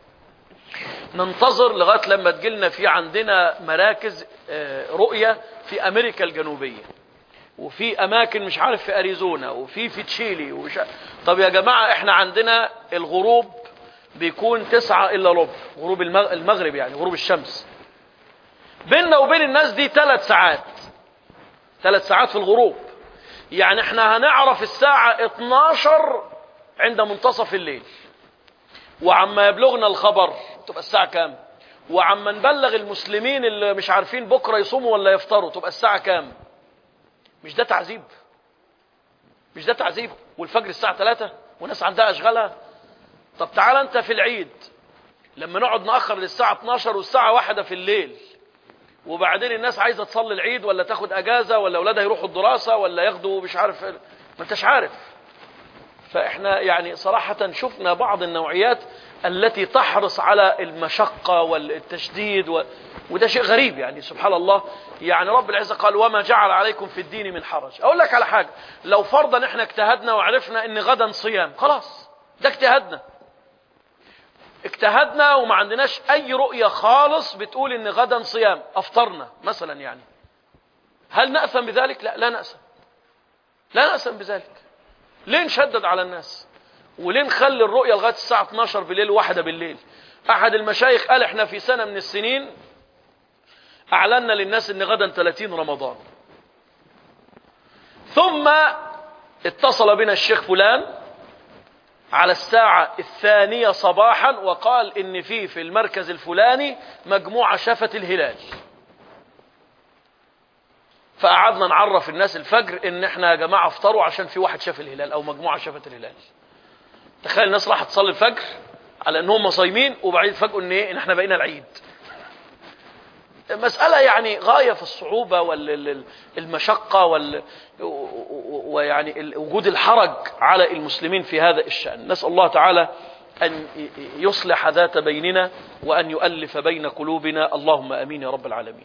[SPEAKER 1] ننتظر لغاية لما تجيلنا في عندنا مراكز رؤية في امريكا الجنوبية وفي اماكن مش عارف في اريزونا وفي في تشيلي وش... طب يا جماعة احنا عندنا الغروب بيكون تسعة الا ربع غروب المغرب يعني غروب الشمس بيننا وبين الناس دي ثلاث ساعات ثلاث ساعات في الغروب يعني احنا هنعرف الساعة 12 عند منتصف الليل وعما يبلغنا الخبر تبقى الساعة كام وعما نبلغ المسلمين اللي مش عارفين بكرة يصوموا ولا يفطروا تبقى الساعة كام مش ده تعذيب مش ده تعذيب والفجر الساعة 3 وناس عندها أشغالها طب تعال انت في العيد لما نقعد نأخر للساعة 12 والساعة واحدة في الليل وبعدين الناس عايزة تصلي العيد ولا تاخد أجازة ولا أولادها يروحوا الدراسة ولا ياخدوا مش عارف ما انتش عارف فإحنا يعني صراحة شفنا بعض النوعيات التي تحرص على المشقة والتشديد و... وده شيء غريب يعني سبحان الله يعني رب العزة قال وما جعل عليكم في الدين من حرج أقول لك على حاجة لو فرضا احنا اجتهدنا وعرفنا ان غدا صيام خلاص ده اجتهدنا اجتهدنا وما عندناش اي رؤية خالص بتقول ان غدا صيام افطرنا مثلا يعني هل نأثم بذلك لا لا نأثم لا نأثم بذلك ليه نشدد على الناس وليه نخلي الرؤية لغاية الساعة 12 بالليل واحدة بالليل احد المشايخ قال احنا في سنة من السنين اعلنا للناس ان غدا 30 رمضان ثم اتصل بنا الشيخ فلان على الساعة الثانية صباحا وقال ان في في المركز الفلاني مجموعة شافت الهلال فقعدنا نعرف الناس الفجر ان احنا يا جماعة افطروا عشان في واحد شاف الهلال او مجموعة شافت الهلال تخيل الناس راحت تصلي الفجر على انهم صايمين وبعدين فجأة ان ايه ان احنا بقينا العيد مسألة يعني غاية في الصعوبة والمشقة وال ويعني وجود الحرج على المسلمين في هذا الشأن نسأل الله تعالى أن يصلح ذات بيننا وأن يؤلف بين قلوبنا اللهم أمين يا رب العالمين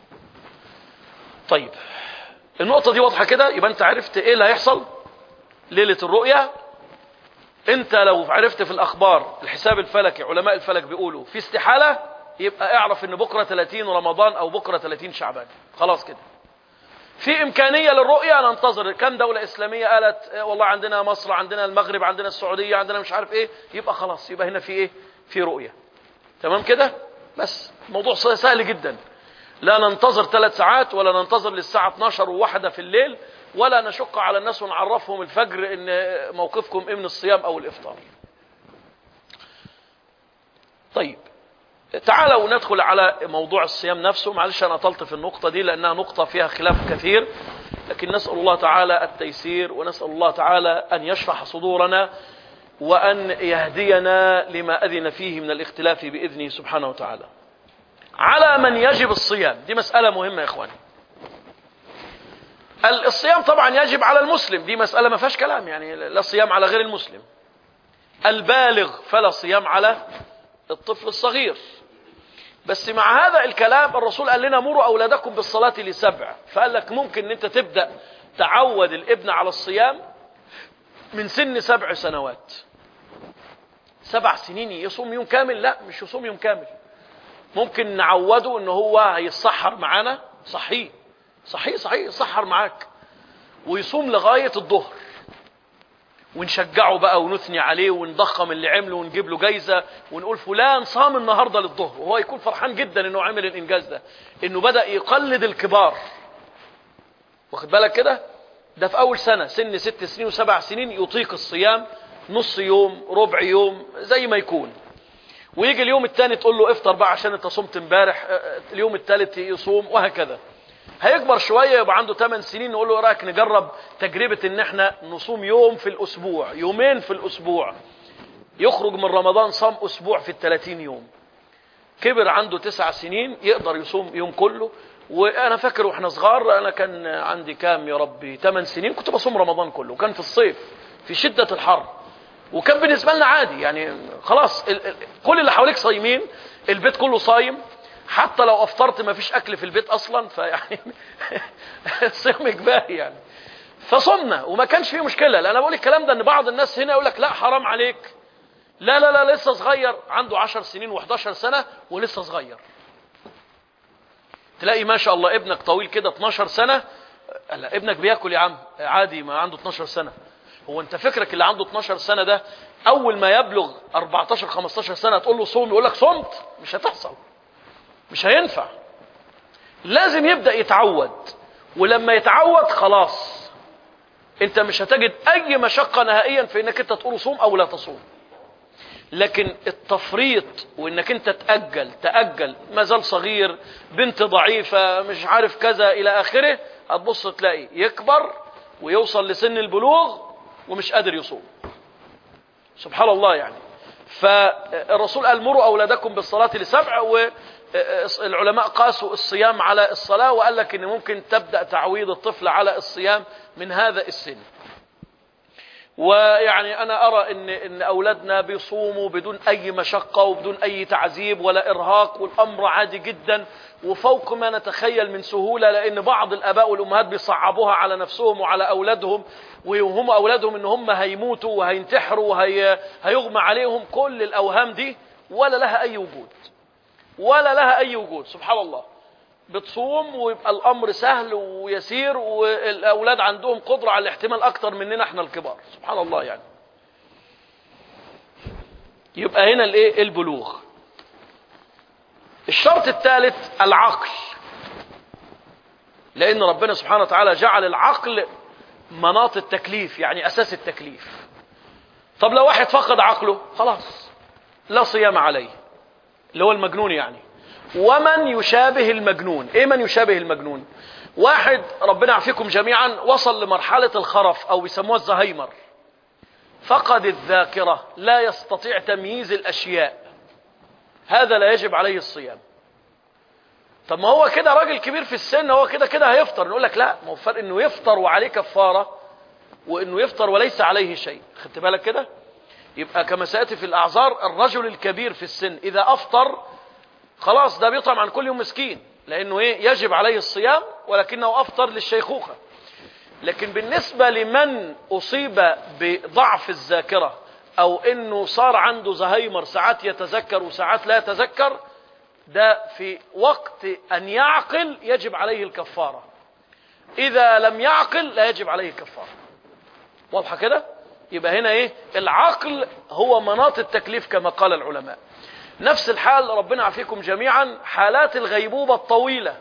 [SPEAKER 1] طيب النقطة دي واضحة كده يبقى أنت عرفت إيه اللي هيحصل ليلة الرؤية أنت لو عرفت في الأخبار الحساب الفلكي علماء الفلك بيقولوا في استحالة يبقى اعرف ان بكرة 30 رمضان او بكرة 30 شعبان خلاص كده في امكانية للرؤية ننتظر كم دولة اسلامية قالت والله عندنا مصر عندنا المغرب عندنا السعودية عندنا مش عارف ايه يبقى خلاص يبقى هنا في ايه في رؤية تمام كده بس موضوع سهل جدا لا ننتظر ثلاث ساعات ولا ننتظر للساعة 12 وواحدة في الليل ولا نشق على الناس ونعرفهم الفجر ان موقفكم ايه من الصيام او الافطار طيب تعالوا ندخل على موضوع الصيام نفسه معلش أنا طلت في النقطة دي لأنها نقطة فيها خلاف كثير لكن نسأل الله تعالى التيسير ونسأل الله تعالى أن يشرح صدورنا وأن يهدينا لما أذن فيه من الاختلاف بإذنه سبحانه وتعالى على من يجب الصيام دي مسألة مهمة يا إخواني الصيام طبعا يجب على المسلم دي مسألة ما فيهاش كلام يعني لا صيام على غير المسلم البالغ فلا صيام على الطفل الصغير بس مع هذا الكلام الرسول قال لنا مروا أولادكم بالصلاة لسبع فقال لك ممكن ان انت تبدأ تعود الابن على الصيام من سن سبع سنوات سبع سنين يصوم يوم كامل لا مش يصوم يوم كامل ممكن نعوده ان هو هيتسحر معانا صحيح صحيح صحيح يتسحر معاك ويصوم لغاية الظهر ونشجعه بقى ونثني عليه ونضخم اللي عمله ونجيب له جايزة ونقول فلان صام النهاردة للظهر وهو يكون فرحان جدا انه عمل الانجاز ده انه بدأ يقلد الكبار واخد بالك كده ده في اول سنة سن ست سنين وسبع سنين يطيق الصيام نص يوم ربع يوم زي ما يكون ويجي اليوم الثاني تقول له افطر بقى عشان انت صمت امبارح اه، اليوم الثالث يصوم وهكذا هيكبر شويه يبقى عنده 8 سنين نقول له ايه رايك نجرب تجربه ان احنا نصوم يوم في الاسبوع يومين في الاسبوع يخرج من رمضان صام اسبوع في ال 30 يوم كبر عنده تسع سنين يقدر يصوم يوم كله وانا فاكر واحنا صغار انا كان عندي كام يا ربي 8 سنين كنت بصوم رمضان كله وكان في الصيف في شده الحر وكان بالنسبه لنا عادي يعني خلاص ال- ال- كل اللي حواليك صايمين البيت كله صايم حتى لو افطرت ما فيش اكل في البيت اصلا فيعني صيام اجباري يعني فصمنا وما كانش فيه مشكله لان انا بقول الكلام ده ان بعض الناس هنا يقول لك لا حرام عليك لا لا لا لسه صغير عنده عشر سنين و11 سنه ولسه صغير تلاقي ما شاء الله ابنك طويل كده 12 سنه لا ابنك بياكل يا عم عادي ما عنده 12 سنه هو انت فكرك اللي عنده 12 سنه ده اول ما يبلغ 14 15 سنه تقول له صوم يقول لك صمت مش هتحصل مش هينفع لازم يبدا يتعود ولما يتعود خلاص انت مش هتجد اي مشقه نهائيا في انك انت تقول صوم او لا تصوم لكن التفريط وانك انت تاجل تاجل ما زال صغير بنت ضعيفه مش عارف كذا الى اخره هتبص تلاقي يكبر ويوصل لسن البلوغ ومش قادر يصوم سبحان الله يعني فالرسول قال مروا اولادكم بالصلاه لسبع والعلماء قاسوا الصيام على الصلاه وقال لك ان ممكن تبدا تعويض الطفل على الصيام من هذا السن ويعني انا ارى ان ان اولادنا بيصوموا بدون اي مشقه وبدون اي تعذيب ولا ارهاق والامر عادي جدا وفوق ما نتخيل من سهوله لان بعض الاباء والامهات بيصعبوها على نفسهم وعلى اولادهم وهم اولادهم ان هم هيموتوا وهينتحروا وهيغمى عليهم كل الاوهام دي ولا لها اي وجود ولا لها اي وجود سبحان الله بتصوم ويبقى الامر سهل ويسير والاولاد عندهم قدره على الاحتمال اكتر مننا احنا الكبار سبحان الله يعني يبقى هنا الايه البلوغ الشرط الثالث العقل لان ربنا سبحانه وتعالى جعل العقل مناط التكليف يعني اساس التكليف طب لو واحد فقد عقله خلاص لا صيام عليه اللي هو المجنون يعني ومن يشابه المجنون ايه من يشابه المجنون واحد ربنا يعافيكم جميعا وصل لمرحلة الخرف او بيسموها الزهايمر فقد الذاكرة لا يستطيع تمييز الاشياء هذا لا يجب عليه الصيام طب ما هو كده راجل كبير في السن هو كده كده هيفطر نقول لك لا ما هو فرق انه يفطر وعليه كفارة وانه يفطر وليس عليه شيء خدت بالك كده يبقى كما سياتي في الاعذار الرجل الكبير في السن اذا افطر خلاص ده بيطعم عن كل يوم مسكين لانه ايه يجب عليه الصيام ولكنه افطر للشيخوخه لكن بالنسبه لمن اصيب بضعف الذاكره او انه صار عنده زهايمر ساعات يتذكر وساعات لا يتذكر ده في وقت ان يعقل يجب عليه الكفاره اذا لم يعقل لا يجب عليه الكفاره واضحه كده يبقى هنا ايه العقل هو مناط التكليف كما قال العلماء نفس الحال ربنا يعافيكم جميعا حالات الغيبوبة الطويلة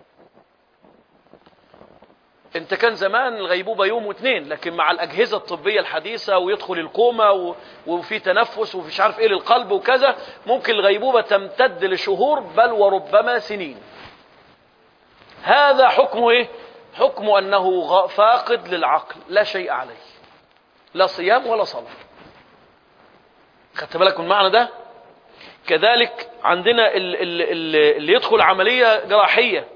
[SPEAKER 1] انت كان زمان الغيبوبة يوم واثنين لكن مع الأجهزة الطبية الحديثة ويدخل الكوما و... وفي تنفس ومش عارف ايه للقلب وكذا ممكن الغيبوبة تمتد لشهور بل وربما سنين هذا حكمه ايه حكمه أنه غ... فاقد للعقل لا شيء عليه لا صيام ولا صلاة خدت بالك من المعنى ده كذلك عندنا اللي يدخل عملية جراحية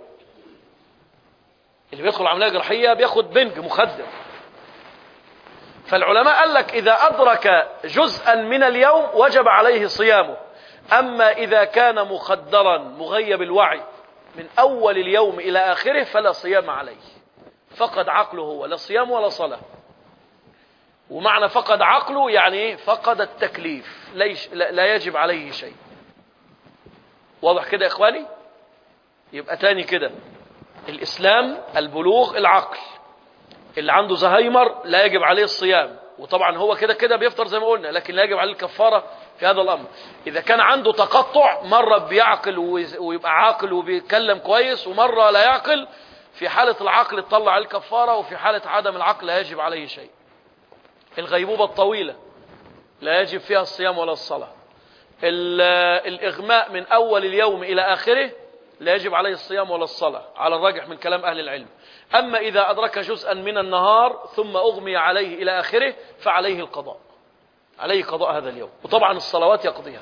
[SPEAKER 1] اللي بيدخل عملية جراحية بياخد بنج مخدر فالعلماء قال لك إذا أدرك جزءا من اليوم وجب عليه صيامه أما إذا كان مخدرا مغيب الوعي من أول اليوم إلى آخره فلا صيام عليه فقد عقله ولا صيام ولا صلاة ومعنى فقد عقله يعني ايه فقد التكليف ليش لا يجب عليه شيء واضح كده يا اخواني يبقى تاني كده الاسلام البلوغ العقل اللي عنده زهايمر لا يجب عليه الصيام وطبعا هو كده كده بيفطر زي ما قلنا لكن لا يجب عليه الكفاره في هذا الامر اذا كان عنده تقطع مره بيعقل ويبقى عاقل وبيتكلم كويس ومره لا يعقل في حاله العقل تطلع عليه الكفاره وفي حاله عدم العقل لا يجب عليه شيء الغيبوبة الطويلة لا يجب فيها الصيام ولا الصلاة ال- الإغماء من أول اليوم إلى آخره لا يجب عليه الصيام ولا الصلاة على الراجح من كلام أهل العلم أما إذا أدرك جزءا من النهار ثم أغمي عليه إلى آخره فعليه القضاء عليه قضاء هذا اليوم وطبعا الصلوات يقضيها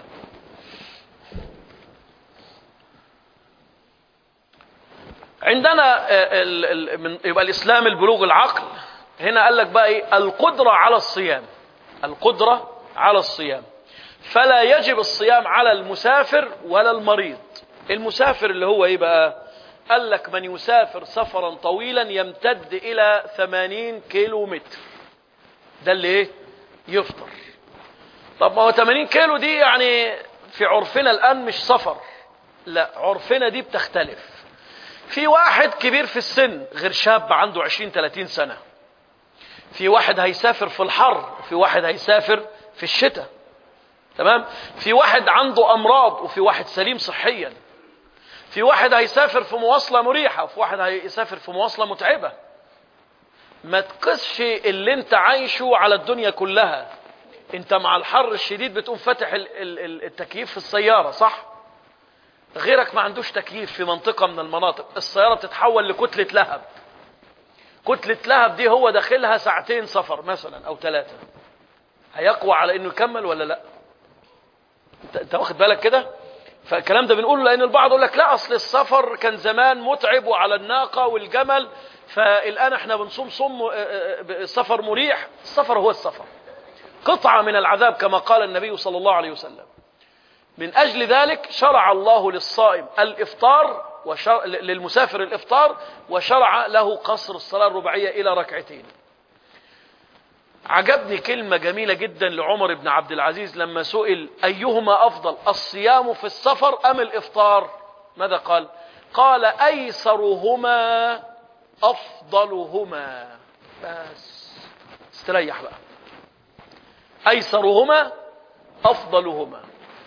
[SPEAKER 1] عندنا آه، ال- ال- من- يبقى الإسلام البلوغ العقل هنا قال لك بقى إيه القدرة على الصيام القدرة على الصيام فلا يجب الصيام على المسافر ولا المريض المسافر اللي هو ايه بقى قال لك من يسافر سفرا طويلا يمتد الى 80 كيلو متر ده اللي ايه يفطر طب ما هو 80 كيلو دي يعني في عرفنا الان مش سفر لا عرفنا دي بتختلف في واحد كبير في السن غير شاب عنده 20 30 سنه في واحد هيسافر في الحر وفي واحد هيسافر في الشتاء تمام في واحد عنده امراض وفي واحد سليم صحيا في واحد هيسافر في مواصله مريحه وفي واحد هيسافر في مواصله متعبه ما تقسش اللي انت عايشه على الدنيا كلها انت مع الحر الشديد بتقوم فاتح ال- ال- ال- التكييف في السياره صح غيرك ما عندوش تكييف في منطقه من المناطق السياره بتتحول لكتله لهب كتله لهب دي هو داخلها ساعتين سفر مثلا او ثلاثه هيقوى على انه يكمل ولا لا انت, انت واخد بالك كده فالكلام ده بنقوله لان البعض يقول لك لا اصل السفر كان زمان متعب وعلى الناقه والجمل فالان احنا بنصوم صوم اه، اه، اه، سفر مريح السفر هو السفر قطعه من العذاب كما قال النبي صلى الله عليه وسلم من اجل ذلك شرع الله للصائم الافطار وشرع للمسافر الافطار وشرع له قصر الصلاه الرباعيه الى ركعتين عجبني كلمة جميلة جدا لعمر بن عبد العزيز لما سئل أيهما أفضل الصيام في السفر أم الإفطار ماذا قال قال أيسرهما أفضلهما بس استريح بقى أيسرهما أفضلهما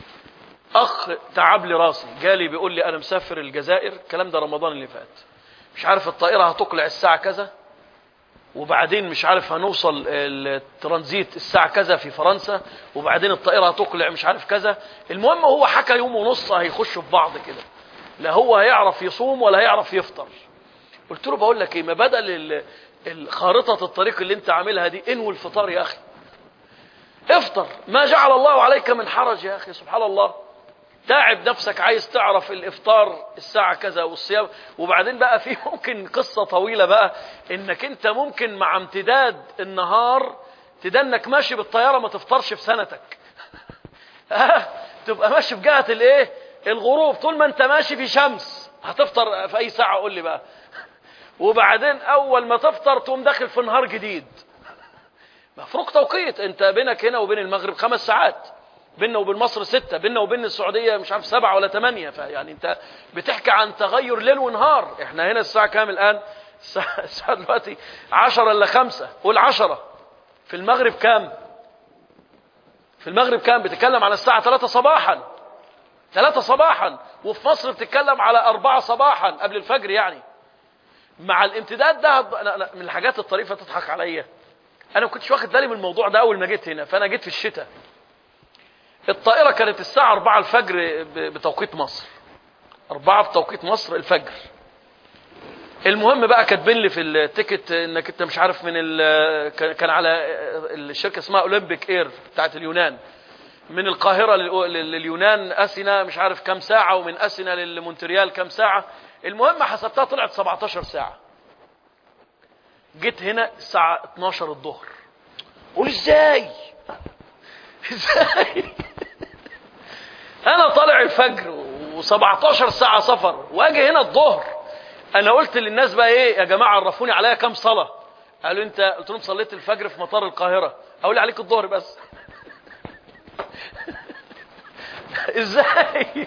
[SPEAKER 1] أخ تعب لي راسي جالي بيقول لي أنا مسافر الجزائر الكلام ده رمضان اللي فات مش عارف الطائرة هتقلع الساعة كذا وبعدين مش عارف هنوصل الترانزيت الساعة كذا في فرنسا وبعدين الطائرة هتقلع مش عارف كذا المهم هو حكى يوم ونص هيخشوا في بعض كده لا هو هيعرف يصوم ولا هيعرف يفطر قلت له بقول لك ايه ما بدل ال- ال- خارطة الطريق اللي انت عاملها دي انوي الفطار يا اخي افطر ما جعل الله عليك من حرج يا اخي سبحان الله تعب نفسك عايز تعرف الافطار الساعه كذا والصيام وبعدين بقى في ممكن قصه طويله بقى انك انت ممكن مع امتداد النهار تدنك ماشي بالطياره ما تفطرش في سنتك آه، تبقى ماشي في جهه الايه الغروب طول ما انت ماشي في شمس هتفطر في اي ساعه قول لي بقى وبعدين اول ما تفطر تقوم داخل في نهار جديد مفروق توقيت انت بينك هنا وبين المغرب خمس ساعات بيننا وبين مصر ستة بيننا وبين السعودية مش عارف سبعة ولا ثمانية فيعني انت بتحكي عن تغير ليل ونهار احنا هنا الساعة كام الآن الساعة, الساعة دلوقتي عشرة إلا خمسة قول عشرة في المغرب كام في المغرب كام بتتكلم على الساعة ثلاثة صباحا ثلاثة صباحا وفي مصر بتتكلم على أربعة صباحا قبل الفجر يعني مع الامتداد ده أنا- أنا من الحاجات الطريفة تضحك عليا انا ما كنتش واخد بالي من الموضوع ده اول ما جيت هنا فانا جيت في الشتاء الطائرة كانت الساعة 4 الفجر ب- بتوقيت مصر 4 بتوقيت مصر الفجر المهم بقى كاتبين لي في التيكت انك انت مش عارف من ال كان كان على الشركه اسمها اولمبيك اير بتاعت اليونان من القاهره للأو- لل- لليونان اسنا مش عارف كام ساعه ومن اسنا للمونتريال كام ساعه المهم حسبتها طلعت 17 ساعه جيت هنا الساعه 12 الظهر قول ازاي ازاي انا طالع الفجر و17 ساعه سفر واجي هنا الظهر انا قلت للناس بقى ايه يا جماعه عرفوني عليا كام صلاه قالوا انت قلت لهم صليت الفجر في مطار القاهره اقول لي عليك الظهر بس ازاي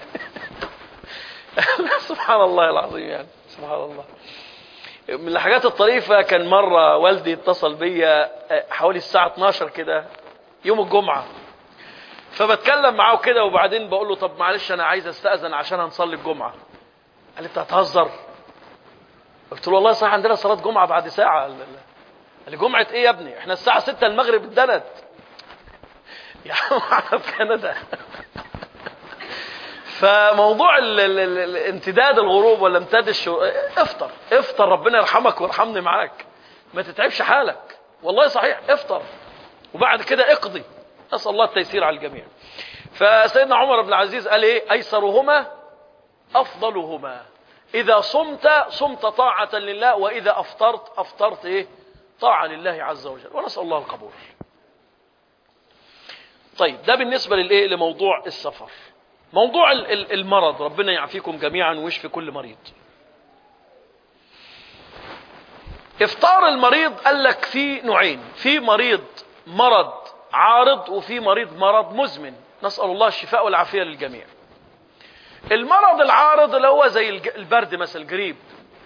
[SPEAKER 1] سبحان الله العظيم يعني سبحان الله من الحاجات الطريفة كان مرة والدي اتصل بيا حوالي الساعة 12 كده يوم الجمعة فبتكلم معاه كده وبعدين بقول له طب معلش انا عايز استأذن عشان هنصلي الجمعة قال لي انت هتهزر قلت له والله صح عندنا صلاة جمعة بعد ساعة قال لي جمعة ايه يا ابني احنا الساعة 6 المغرب اتدنت يا عم احنا في كندا فموضوع ال ال ال الامتداد الغروب ولا امتداد الشروق افطر افطر ربنا يرحمك ويرحمني معاك ما تتعبش حالك والله صحيح افطر وبعد كده اقضي اسال الله التيسير على الجميع فسيدنا عمر بن العزيز قال ايه ايسرهما افضلهما اذا صمت صمت طاعه لله واذا افطرت افطرت ايه طاعه لله عز وجل ونسال الله القبول طيب ده بالنسبه للايه لموضوع السفر موضوع ال- ال- المرض ربنا يعافيكم جميعا ويشفي كل مريض افطار المريض قال لك في نوعين في مريض مرض عارض وفي مريض مرض مزمن نسأل الله الشفاء والعافية للجميع المرض العارض اللي هو زي الج- البرد مثلا الجريب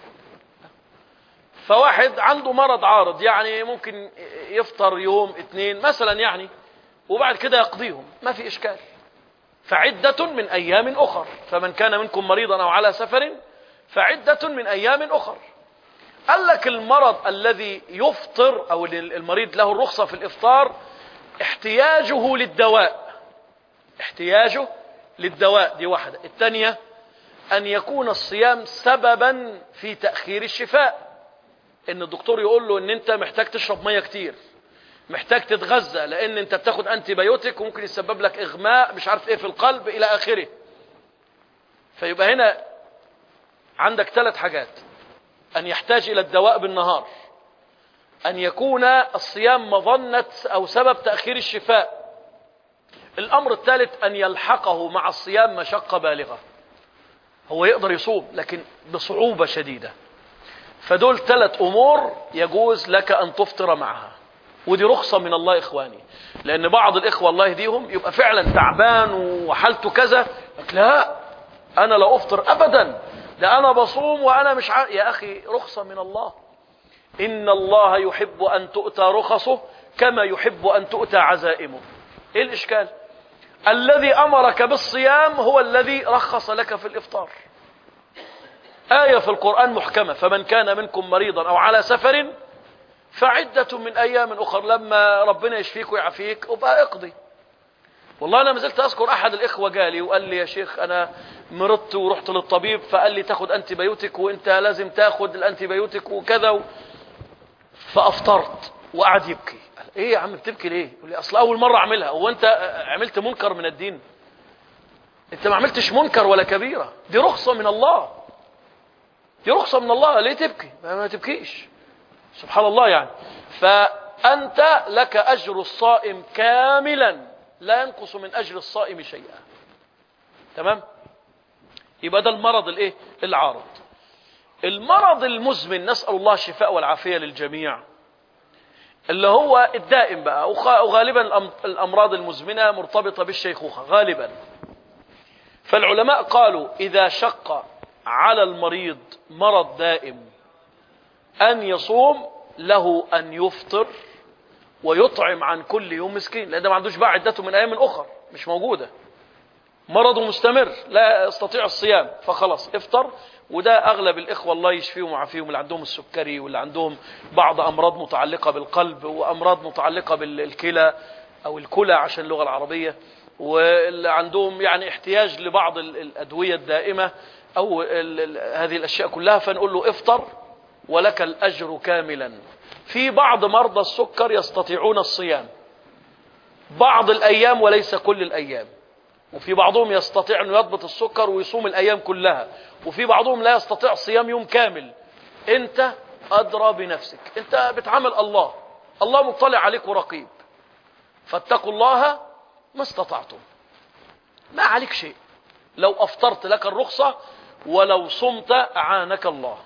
[SPEAKER 1] فواحد عنده مرض عارض يعني ممكن يفطر يوم اتنين مثلا يعني وبعد كده يقضيهم ما في إشكال فعدة من أيام أخر فمن كان منكم مريضا أو على سفر فعدة من أيام أخر قال لك المرض الذي يفطر أو المريض له الرخصة في الإفطار احتياجه للدواء احتياجه للدواء دي واحدة الثانية أن يكون الصيام سببا في تأخير الشفاء ان الدكتور يقول له ان انت محتاج تشرب ميه كتير محتاج تتغذى لان انت بتاخد انتي بايوتيك وممكن يسبب لك اغماء مش عارف ايه في القلب الى اخره فيبقى هنا عندك ثلاث حاجات ان يحتاج الى الدواء بالنهار ان يكون الصيام مظنه او سبب تاخير الشفاء الامر الثالث ان يلحقه مع الصيام مشقه بالغه هو يقدر يصوم لكن بصعوبه شديده فدول ثلاث امور يجوز لك ان تفطر معها ودي رخصه من الله اخواني لان بعض الاخوه الله يهديهم يبقى فعلا تعبان وحالته كذا لك لا انا لا افطر ابدا ده انا بصوم وانا مش ع... يا اخي رخصه من الله ان الله يحب ان تؤتى رخصه كما يحب ان تؤتى عزائمه ايه الاشكال الذي امرك بالصيام هو الذي رخص لك في الافطار آية في القرآن محكمة فمن كان منكم مريضا أو على سفر فعدة من أيام أخر لما ربنا يشفيك ويعافيك وبقى اقضي والله أنا ما زلت أذكر أحد الإخوة جالي وقال لي يا شيخ أنا مرضت ورحت للطبيب فقال لي تاخد أنتي بيوتك وأنت لازم تاخد الأنتي بيوتك وكذا و... فأفطرت وقعد يبكي قال إيه يا عم بتبكي ليه؟ يقول لي أصل أول مرة أعملها هو أنت عملت منكر من الدين؟ أنت ما عملتش منكر ولا كبيرة دي رخصة من الله دي رخصة من الله ليه تبكي ما, ما تبكيش سبحان الله يعني فأنت لك أجر الصائم كاملا لا ينقص من أجر الصائم شيئا تمام يبقى ده المرض الايه العارض المرض المزمن نسأل الله الشفاء والعافية للجميع اللي هو الدائم بقى وغالبا الأمراض المزمنة مرتبطة بالشيخوخة غالبا فالعلماء قالوا إذا شق على المريض مرض دائم أن يصوم له أن يفطر ويطعم عن كل يوم مسكين لأن ما عندوش بقى عدته من أيام أخر مش موجودة مرضه مستمر لا يستطيع الصيام فخلاص افطر وده أغلب الإخوة الله يشفيهم ويعافيهم اللي عندهم السكري واللي عندهم بعض أمراض متعلقة بالقلب وأمراض متعلقة بالكلى أو الكلى عشان اللغة العربية واللي عندهم يعني احتياج لبعض الأدوية الدائمة أو هذه الأشياء كلها فنقول له افطر ولك الأجر كاملا في بعض مرضى السكر يستطيعون الصيام بعض الأيام وليس كل الأيام وفي بعضهم يستطيع أن يضبط السكر ويصوم الأيام كلها وفي بعضهم لا يستطيع صيام يوم كامل أنت أدرى بنفسك أنت بتعامل الله الله مطلع عليك ورقيب فاتقوا الله ما استطعتم ما عليك شيء لو أفطرت لك الرخصة ولو صمت أعانك الله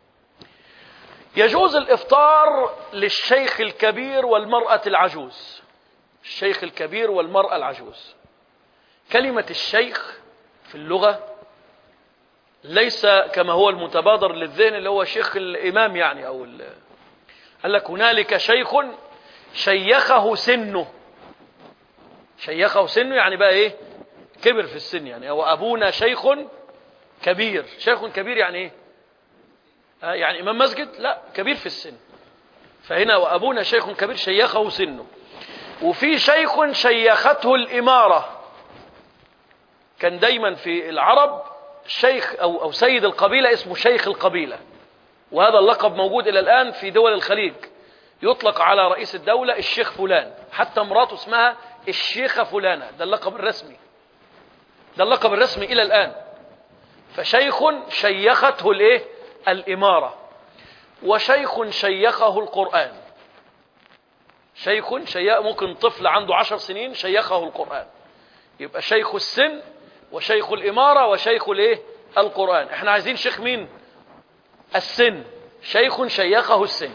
[SPEAKER 1] يجوز الإفطار للشيخ الكبير والمرأة العجوز الشيخ الكبير والمرأة العجوز كلمة الشيخ في اللغة ليس كما هو المتبادر للذهن اللي هو شيخ الإمام يعني أو قال لك هنالك شيخ شيخه سنه شيخه سنه يعني بقى ايه كبر في السن يعني هو أبونا شيخ كبير شيخ كبير يعني ايه آه يعني إمام مسجد لا كبير في السن فهنا وأبونا شيخ كبير شيخه سنه وفي شيخ شيخته الإمارة كان دايما في العرب شيخ أو, أو سيد القبيلة اسمه شيخ القبيلة وهذا اللقب موجود إلى الآن في دول الخليج يطلق على رئيس الدولة الشيخ فلان حتى مراته اسمها الشيخة فلانة ده اللقب الرسمي ده اللقب الرسمي إلى الآن فشيخ شيخته الايه الإمارة وشيخ شيخه القرآن شيخ شيخ ممكن طفل عنده عشر سنين شيخه القرآن يبقى شيخ السن وشيخ الإمارة وشيخ الايه القرآن احنا عايزين شيخ مين السن شيخ شيخه السن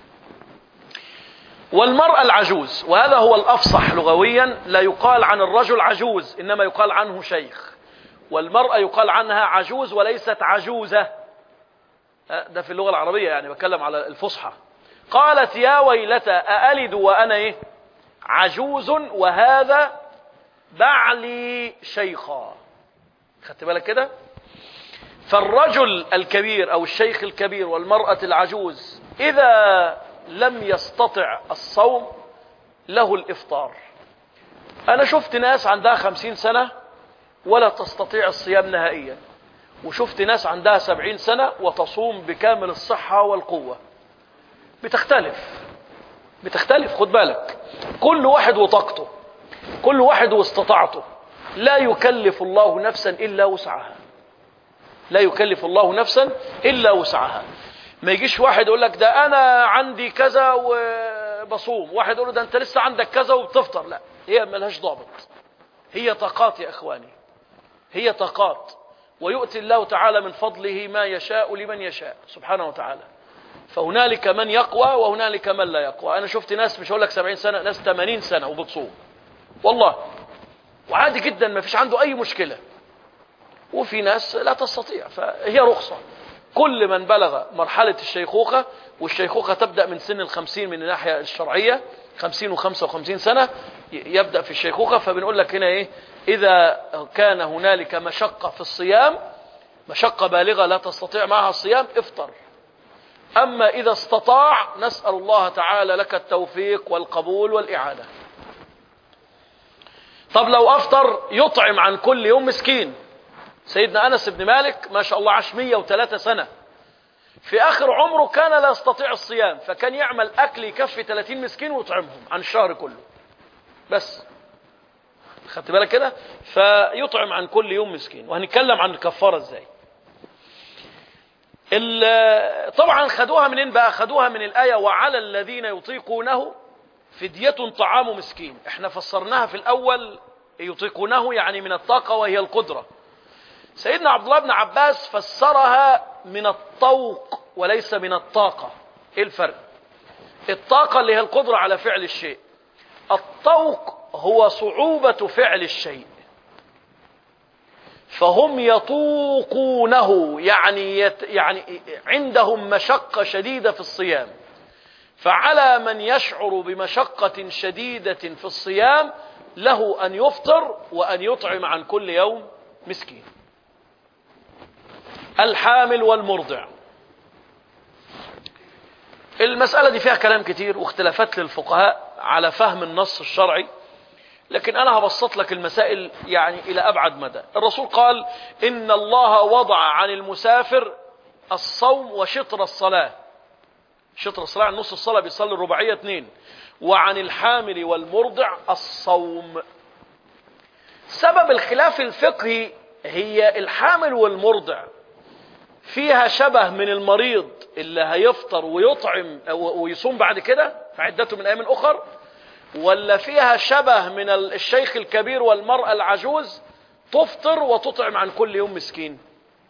[SPEAKER 1] والمرأة العجوز وهذا هو الأفصح لغويا لا يقال عن الرجل عجوز إنما يقال عنه شيخ والمرأة يقال عنها عجوز وليست عجوزة ده في اللغة العربية يعني بتكلم على الفصحى قالت يا ويلتى أألد وأنا إيه عجوز وهذا بعلي شيخا خدت بالك كده فالرجل الكبير أو الشيخ الكبير والمرأة العجوز إذا لم يستطع الصوم له الإفطار أنا شفت ناس عندها خمسين سنة ولا تستطيع الصيام نهائيا وشفت ناس عندها سبعين سنة وتصوم بكامل الصحة والقوة بتختلف بتختلف خد بالك كل واحد وطاقته كل واحد واستطاعته لا يكلف الله نفسا إلا وسعها لا يكلف الله نفسا إلا وسعها ما يجيش واحد يقول لك ده أنا عندي كذا وبصوم واحد يقول له ده أنت لسه عندك كذا وبتفطر لا هي ملهاش ضابط هي طاقات يا إخواني هي طاقات ويؤتي الله تعالى من فضله ما يشاء لمن يشاء سبحانه وتعالى فهنالك من يقوى وهنالك من لا يقوى أنا شفت ناس مش هقول لك 70 سنة ناس 80 سنة وبتصوم والله وعادي جدا ما فيش عنده أي مشكلة وفي ناس لا تستطيع فهي رخصة كل من بلغ مرحلة الشيخوخة والشيخوخة تبدأ من سن الخمسين من الناحية الشرعية خمسين وخمسة وخمسين سنة يبدأ في الشيخوخة فبنقول لك هنا إيه إذا كان هنالك مشقة في الصيام مشقة بالغة لا تستطيع معها الصيام افطر أما إذا استطاع نسأل الله تعالى لك التوفيق والقبول والإعانة طب لو أفطر يطعم عن كل يوم مسكين سيدنا أنس بن مالك ما شاء الله عاش 103 سنة في آخر عمره كان لا يستطيع الصيام فكان يعمل أكل يكفي 30 مسكين ويطعمهم عن الشهر كله بس خدت بالك كده فيطعم عن كل يوم مسكين وهنتكلم عن الكفارة ازاي طبعا خدوها منين بقى خدوها من الآية وعلى الذين يطيقونه فدية طعام مسكين احنا فسرناها في الأول يطيقونه يعني من الطاقة وهي القدرة سيدنا عبد الله بن عباس فسرها من الطوق وليس من الطاقة ايه الفرق الطاقة اللي هي القدرة على فعل الشيء الطوق هو صعوبة فعل الشيء فهم يطوقونه يعني يت يعني عندهم مشقة شديدة في الصيام فعلى من يشعر بمشقة شديدة في الصيام له أن يفطر وأن يطعم عن كل يوم مسكين الحامل والمرضع المسألة دي فيها كلام كتير واختلافات للفقهاء على فهم النص الشرعي لكن أنا هبسط لك المسائل يعني إلى أبعد مدى الرسول قال إن الله وضع عن المسافر الصوم وشطر الصلاة شطر الصلاة عن نص الصلاة بيصلي الرباعية اثنين وعن الحامل والمرضع الصوم سبب الخلاف الفقهي هي الحامل والمرضع فيها شبه من المريض اللي هيفطر ويطعم ويصوم بعد كده فعدته من أيام أخر ولا فيها شبه من الشيخ الكبير والمرأة العجوز تفطر وتطعم عن كل يوم مسكين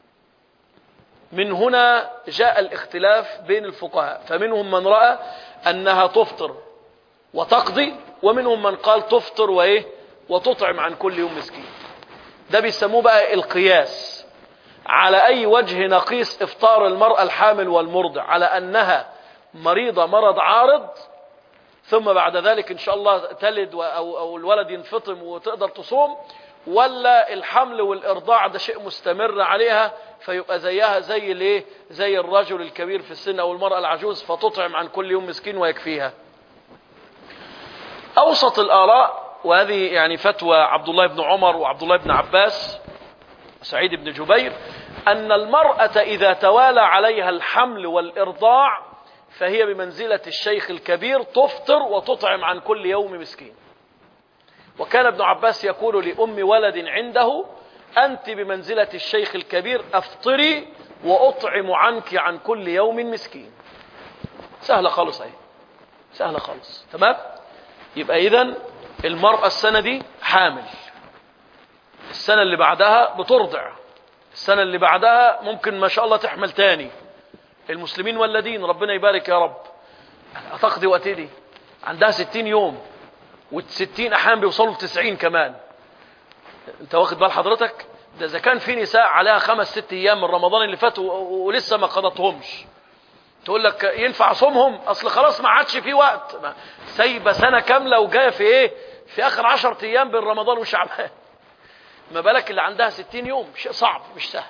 [SPEAKER 1] من هنا جاء الاختلاف بين الفقهاء فمنهم من رأى أنها تفطر وتقضي ومنهم من قال تفطر وإيه وتطعم عن كل يوم مسكين ده بيسموه بقى القياس على أي وجه نقيس إفطار المرأة الحامل والمرضع على أنها مريضة مرض عارض ثم بعد ذلك إن شاء الله تلد أو, أو الولد ينفطم وتقدر تصوم ولا الحمل والإرضاع ده شيء مستمر عليها فيبقى زيها زي الايه زي الرجل الكبير في السن أو المرأة العجوز فتطعم عن كل يوم مسكين ويكفيها أوسط الآراء وهذه يعني فتوى عبد الله بن عمر وعبد الله بن عباس سعيد بن جبير أن المرأة إذا توالى عليها الحمل والإرضاع فهي بمنزلة الشيخ الكبير تفطر وتطعم عن كل يوم مسكين وكان ابن عباس يقول لأم ولد عنده أنت بمنزلة الشيخ الكبير أفطري وأطعم عنك عن كل يوم مسكين سهلة خالص اهي سهلة خالص تمام يبقى إذا المرأة السنة دي حامل السنة اللي بعدها بترضع السنة اللي بعدها ممكن ما شاء الله تحمل تاني المسلمين والذين ربنا يبارك يا رب هتقضي وقت دي عندها ستين يوم والستين أحيانا بيوصلوا لتسعين كمان انت واخد بال حضرتك ده اذا كان في نساء عليها خمس ست ايام من رمضان اللي فات ولسه ما قضتهمش تقول لك ينفع صومهم اصل خلاص ما عادش في وقت سايبه سنه كامله وجايه في ايه في اخر عشر ايام بين رمضان وشعبان ما بالك اللي عندها ستين يوم شيء صعب مش سهل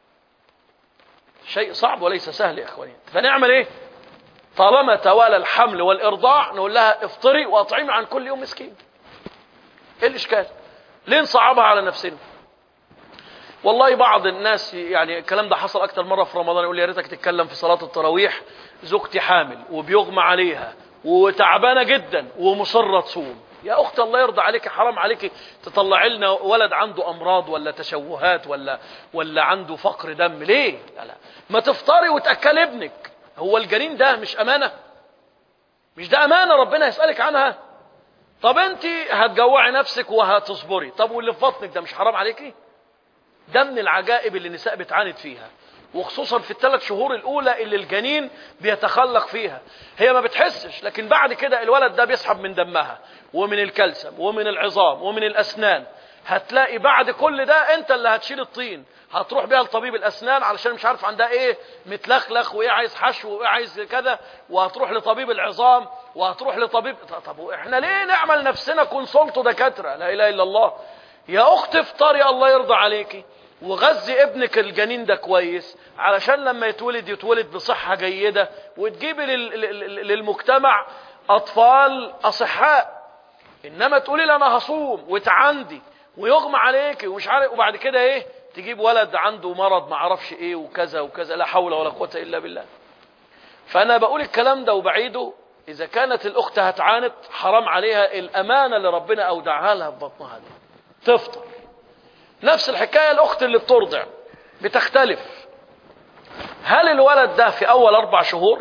[SPEAKER 1] شيء صعب وليس سهل يا اخواني فنعمل ايه طالما توالى الحمل والارضاع نقول لها افطري واطعمي عن كل يوم مسكين ايه الاشكال ليه نصعبها على نفسنا والله بعض الناس يعني الكلام ده حصل اكتر مره في رمضان يقول لي يا ريتك تتكلم في صلاه التراويح زوجتي حامل وبيغمى عليها وتعبانه جدا ومصره تصوم يا اخت الله يرضى عليك حرام عليك تطلع لنا ولد عنده امراض ولا تشوهات ولا ولا عنده فقر دم ليه لا لا ما تفطري وتاكلي ابنك هو الجنين ده مش امانه مش ده امانه ربنا يسالك عنها طب انت هتجوعي نفسك وهتصبري طب واللي في بطنك ده مش حرام عليكي ده من العجائب اللي النساء بتعاند فيها وخصوصا في الثلاث شهور الاولى اللي الجنين بيتخلق فيها هي ما بتحسش لكن بعد كده الولد ده بيسحب من دمها ومن الكلسم ومن العظام ومن الاسنان هتلاقي بعد كل ده انت اللي هتشيل الطين هتروح بيها لطبيب الاسنان علشان مش عارف عندها ايه متلخلخ وايه عايز حشو وايه عايز كذا وهتروح لطبيب العظام وهتروح لطبيب طب احنا ليه نعمل نفسنا كونسلت دكاتره لا اله الا الله يا اخت افطري الله يرضى عليكي وغذي ابنك الجنين ده كويس علشان لما يتولد يتولد بصحة جيدة وتجيبي للمجتمع أطفال أصحاء إنما تقولي لي أنا هصوم وتعندي ويغمى عليكي ومش عارف وبعد كده إيه تجيب ولد عنده مرض ما عرفش إيه وكذا وكذا لا حول ولا قوة إلا بالله فأنا بقول الكلام ده وبعيده إذا كانت الأخت هتعاند حرام عليها الأمانة اللي ربنا أودعها لها في بطنها دي تفطر نفس الحكاية الأخت اللي بترضع بتختلف هل الولد ده في أول أربع شهور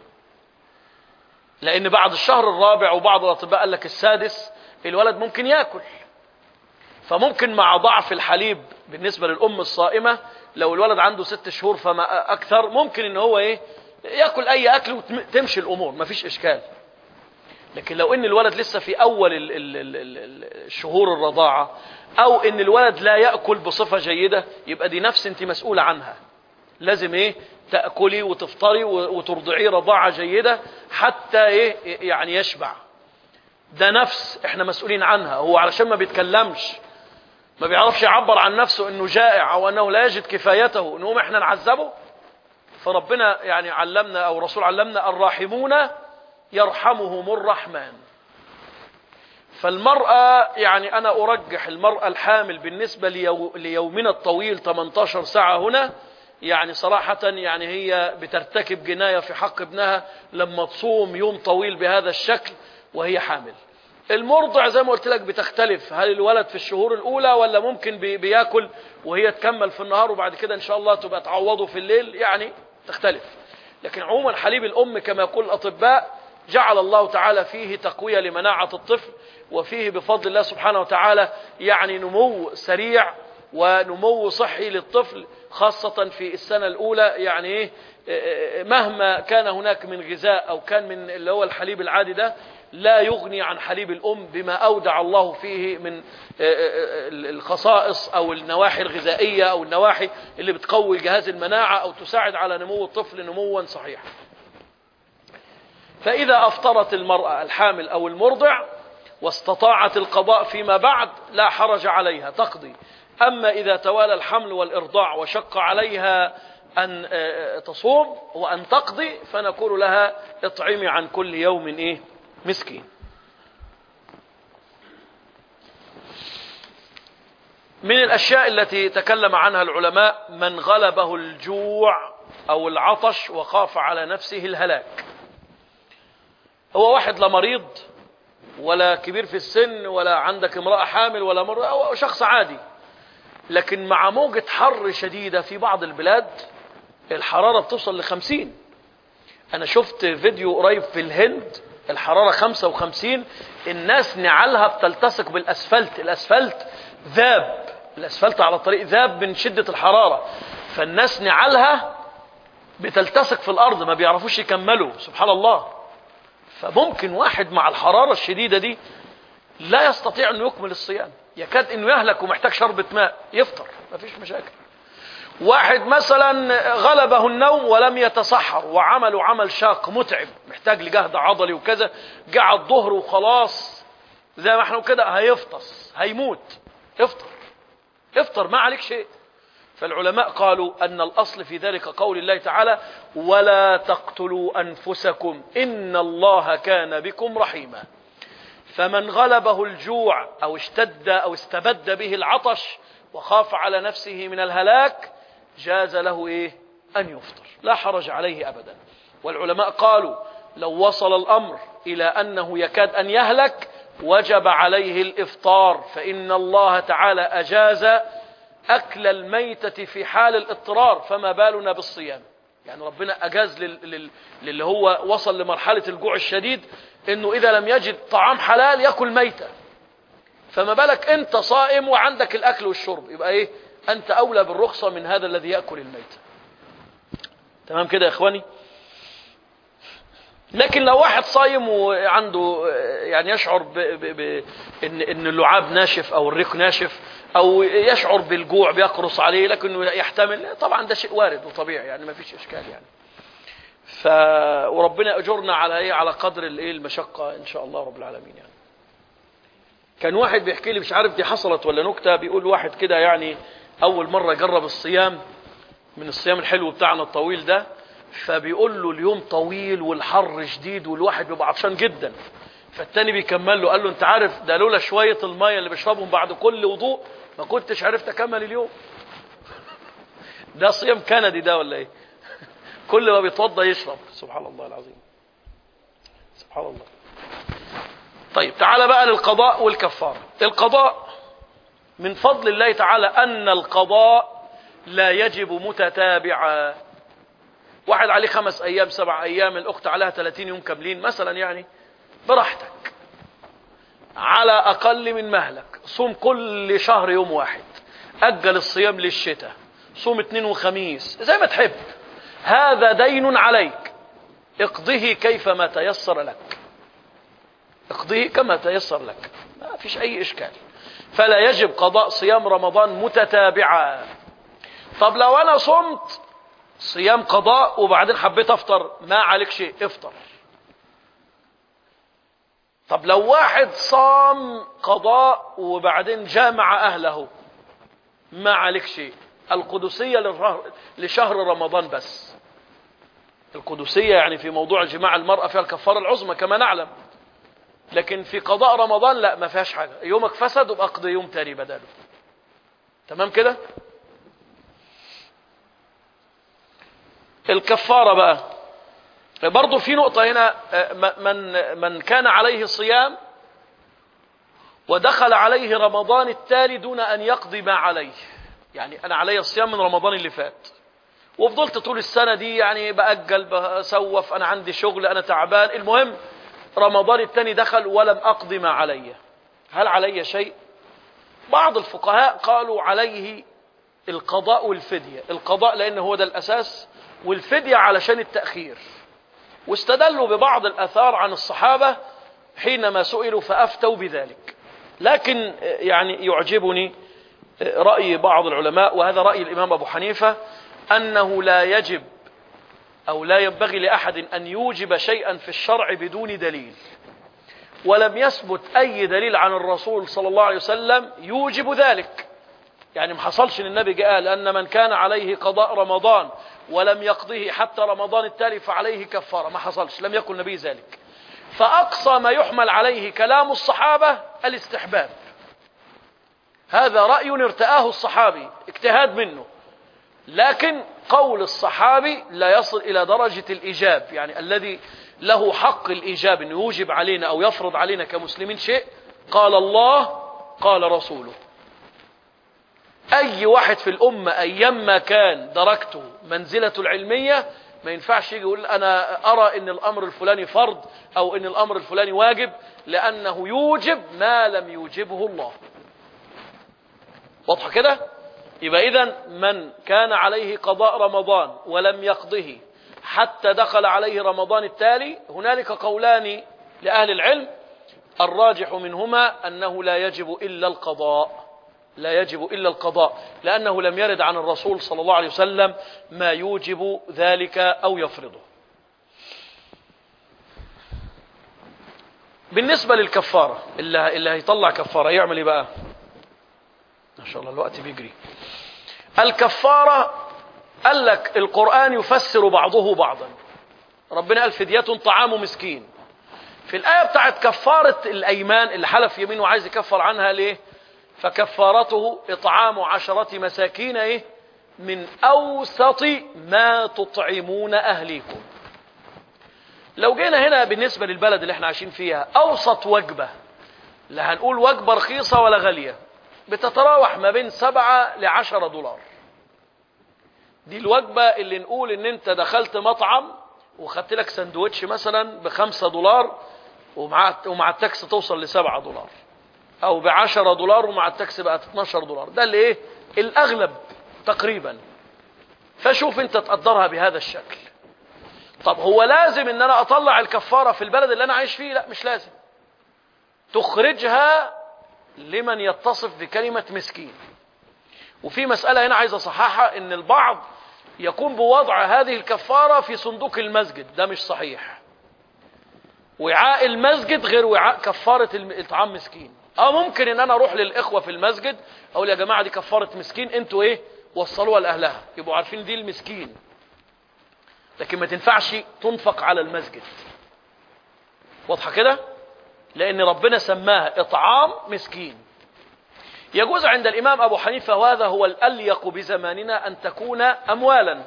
[SPEAKER 1] لأن بعد الشهر الرابع وبعض الأطباء قال لك السادس الولد ممكن يأكل فممكن مع ضعف الحليب بالنسبة للأم الصائمة لو الولد عنده ست شهور فما أكثر ممكن إن هو إيه يأكل أي أكل وتمشي الأمور مفيش إشكال لكن لو ان الولد لسه في اول ال ال ال الشهور الرضاعة او ان الولد لا يأكل بصفة جيدة يبقى دي نفس انت مسؤولة عنها لازم ايه تأكلي وتفطري وترضعيه رضاعة جيدة حتى ايه يعني يشبع ده نفس احنا مسؤولين عنها هو علشان ما بيتكلمش ما بيعرفش يعبر عن نفسه انه جائع او انه لا يجد كفايته نقوم احنا نعذبه فربنا يعني علمنا او الرسول علمنا الراحمون يرحمهم الرحمن فالمرأة يعني أنا أرجح المرأة الحامل بالنسبة ليو ليومنا الطويل 18 ساعة هنا يعني صراحة يعني هي بترتكب جناية في حق ابنها لما تصوم يوم طويل بهذا الشكل وهي حامل المرضع زي ما قلت لك بتختلف هل الولد في الشهور الأولى ولا ممكن بي بياكل وهي تكمل في النهار وبعد كده إن شاء الله تبقى تعوضه في الليل يعني تختلف لكن عموما حليب الأم كما يقول الأطباء جعل الله تعالى فيه تقوية لمناعة الطفل وفيه بفضل الله سبحانه وتعالى يعني نمو سريع ونمو صحي للطفل خاصة في السنة الأولى يعني إيه مهما كان هناك من غذاء أو كان من اللي هو الحليب العادي ده لا يغني عن حليب الأم بما أودع الله فيه من الخصائص أو النواحي الغذائية أو النواحي اللي بتقوي جهاز المناعة أو تساعد على نمو الطفل نموا صحيحا فإذا أفطرت المرأة الحامل أو المرضع واستطاعت القضاء فيما بعد لا حرج عليها تقضي أما إذا توالى الحمل والإرضاع وشق عليها أن تصوم وأن تقضي فنقول لها اطعمي عن كل يوم إيه مسكين من الأشياء التي تكلم عنها العلماء من غلبه الجوع أو العطش وخاف على نفسه الهلاك هو واحد لا مريض ولا كبير في السن ولا عندك امرأة حامل ولا مر أو شخص عادي لكن مع موجة حر شديدة في بعض البلاد الحرارة بتوصل لخمسين أنا شفت فيديو قريب في الهند الحرارة خمسة وخمسين الناس نعالها بتلتصق بالأسفلت الأسفلت ذاب الأسفلت على الطريق ذاب من شدة الحرارة فالناس نعالها بتلتصق في الأرض ما بيعرفوش يكملوا سبحان الله فممكن واحد مع الحرارة الشديدة دي لا يستطيع أن يكمل الصيام يكاد أنه يهلك ومحتاج شربة ماء يفطر ما فيش مشاكل واحد مثلا غلبه النوم ولم يتصحر وعمله عمل شاق متعب محتاج لجهد عضلي وكذا جاء الظهر وخلاص زي ما احنا كده هيفطس هيموت افطر افطر ما عليك شيء فالعلماء قالوا أن الأصل في ذلك قول الله تعالى ولا تقتلوا أنفسكم إن الله كان بكم رحيما فمن غلبه الجوع أو اشتد أو استبد به العطش وخاف على نفسه من الهلاك جاز له إيه أن يفطر لا حرج عليه أبدا والعلماء قالوا لو وصل الأمر إلى أنه يكاد أن يهلك وجب عليه الإفطار فإن الله تعالى أجاز أكل الميتة في حال الاضطرار فما بالنا بالصيام يعني ربنا أجاز لل... لل... للي هو وصل لمرحلة الجوع الشديد إنه إذا لم يجد طعام حلال يأكل ميتة فما بالك أنت صائم وعندك الأكل والشرب يبقى إيه أنت أولى بالرخصة من هذا الذي يأكل الميتة تمام كده يا إخواني لكن لو واحد صايم وعنده يعني يشعر ب... ب... ب... إن... إن اللعاب ناشف أو الريق ناشف او يشعر بالجوع بيقرص عليه لكنه يحتمل طبعا ده شيء وارد وطبيعي يعني ما فيش اشكال يعني ف وربنا اجرنا على ايه على قدر الايه المشقه ان شاء الله رب العالمين يعني كان واحد بيحكي لي مش عارف دي حصلت ولا نكته بيقول واحد كده يعني اول مره جرب الصيام من الصيام الحلو بتاعنا الطويل ده فبيقول له اليوم طويل والحر شديد والواحد بيبقى عطشان جدا فالتاني بيكمل له قال له انت عارف ده لولا شويه الميه اللي بيشربهم بعد كل وضوء ما كنتش عرفت اكمل اليوم ده صيام كندي ده ولا ايه كل ما بيتوضى يشرب سبحان الله العظيم سبحان الله طيب تعال بقى للقضاء والكفاره القضاء من فضل الله تعالى ان القضاء لا يجب متتابعا واحد عليه خمس ايام سبع ايام الاخت عليها 30 يوم كاملين مثلا يعني براحتك على أقل من مهلك صوم كل شهر يوم واحد أجل الصيام للشتاء صوم اثنين وخميس زي ما تحب هذا دين عليك اقضه كيفما تيسر لك اقضه كما تيسر لك ما فيش أي إشكال فلا يجب قضاء صيام رمضان متتابعا طب لو أنا صمت صيام قضاء وبعدين حبيت أفطر ما عليك شيء افطر طب لو واحد صام قضاء وبعدين جامع أهله ما عليك شيء القدسية لشهر رمضان بس القدسية يعني في موضوع جماع المرأة فيها الكفارة العظمى كما نعلم لكن في قضاء رمضان لا ما فيهاش حاجة يومك فسد وبقى اقضي يوم تاني بداله تمام كده الكفارة بقى برضه في نقطة هنا من من كان عليه صيام ودخل عليه رمضان التالي دون أن يقضي ما عليه يعني أنا علي الصيام من رمضان اللي فات وفضلت طول السنة دي يعني بأجل بسوف أنا عندي شغل أنا تعبان المهم رمضان التاني دخل ولم أقضي ما علي هل علي شيء بعض الفقهاء قالوا عليه القضاء والفدية القضاء لأن هو ده الأساس والفدية علشان التأخير واستدلوا ببعض الأثار عن الصحابة حينما سئلوا فأفتوا بذلك لكن يعني يعجبني رأي بعض العلماء وهذا رأي الإمام أبو حنيفة أنه لا يجب أو لا ينبغي لأحد أن يوجب شيئا في الشرع بدون دليل ولم يثبت أي دليل عن الرسول صلى الله عليه وسلم يوجب ذلك يعني ما حصلش ان النبي قال أن من كان عليه قضاء رمضان ولم يقضيه حتى رمضان التالي فعليه كفارة ما حصلش لم يكن النبي ذلك فأقصى ما يحمل عليه كلام الصحابة الاستحباب هذا رأي ارتآه الصحابي اجتهاد منه لكن قول الصحابي لا يصل إلى درجة الإيجاب يعني الذي له حق الإيجاب أنه يوجب علينا أو يفرض علينا كمسلمين شيء قال الله قال رسوله أي واحد في الأمة أيما كان درجته منزلة العلمية ما ينفعش يجي يقول أنا أرى أن الأمر الفلاني فرض أو أن الأمر الفلاني واجب لأنه يوجب ما لم يوجبه الله واضحة كده يبقى إذا من كان عليه قضاء رمضان ولم يقضه حتى دخل عليه رمضان التالي هنالك قولان لأهل العلم الراجح منهما أنه لا يجب إلا القضاء لا يجب إلا القضاء لأنه لم يرد عن الرسول صلى الله عليه وسلم ما يوجب ذلك أو يفرضه بالنسبة للكفارة اللي, اللي هيطلع كفارة يعمل ايه بقى ما شاء الله الوقت بيجري الكفارة قال لك القرآن يفسر بعضه بعضا ربنا قال فدية طعام مسكين في الآية بتاعت كفارة الأيمان اللي حلف يمين وعايز يكفر عنها ليه فكفارته إطعام عشرة مساكين إيه من أوسط ما تطعمون أهليكم لو جينا هنا بالنسبة للبلد اللي احنا عايشين فيها أوسط وجبة لا هنقول وجبة رخيصة ولا غالية بتتراوح ما بين سبعة لعشرة دولار دي الوجبة اللي نقول ان انت دخلت مطعم وخدت لك سندوتش مثلا بخمسة دولار ومع ومع التاكس توصل لسبعة دولار او بعشرة دولار ومع التاكس بقت 12 دولار ده اللي ايه الاغلب تقريبا فشوف انت تقدرها بهذا الشكل طب هو لازم ان انا اطلع الكفارة في البلد اللي انا عايش فيه لا مش لازم تخرجها لمن يتصف بكلمة مسكين وفي مسألة هنا عايز أصححها إن البعض يقوم بوضع هذه الكفارة في صندوق المسجد ده مش صحيح وعاء المسجد غير وعاء كفارة الإطعام مسكين اه ممكن ان انا اروح للاخوة في المسجد اقول يا جماعة دي كفارة مسكين انتوا ايه وصلوها لاهلها يبقوا عارفين دي المسكين لكن ما تنفعش تنفق على المسجد واضحة كده لان ربنا سماها اطعام مسكين يجوز عند الإمام أبو حنيفة وهذا هو الأليق بزماننا أن تكون أموالا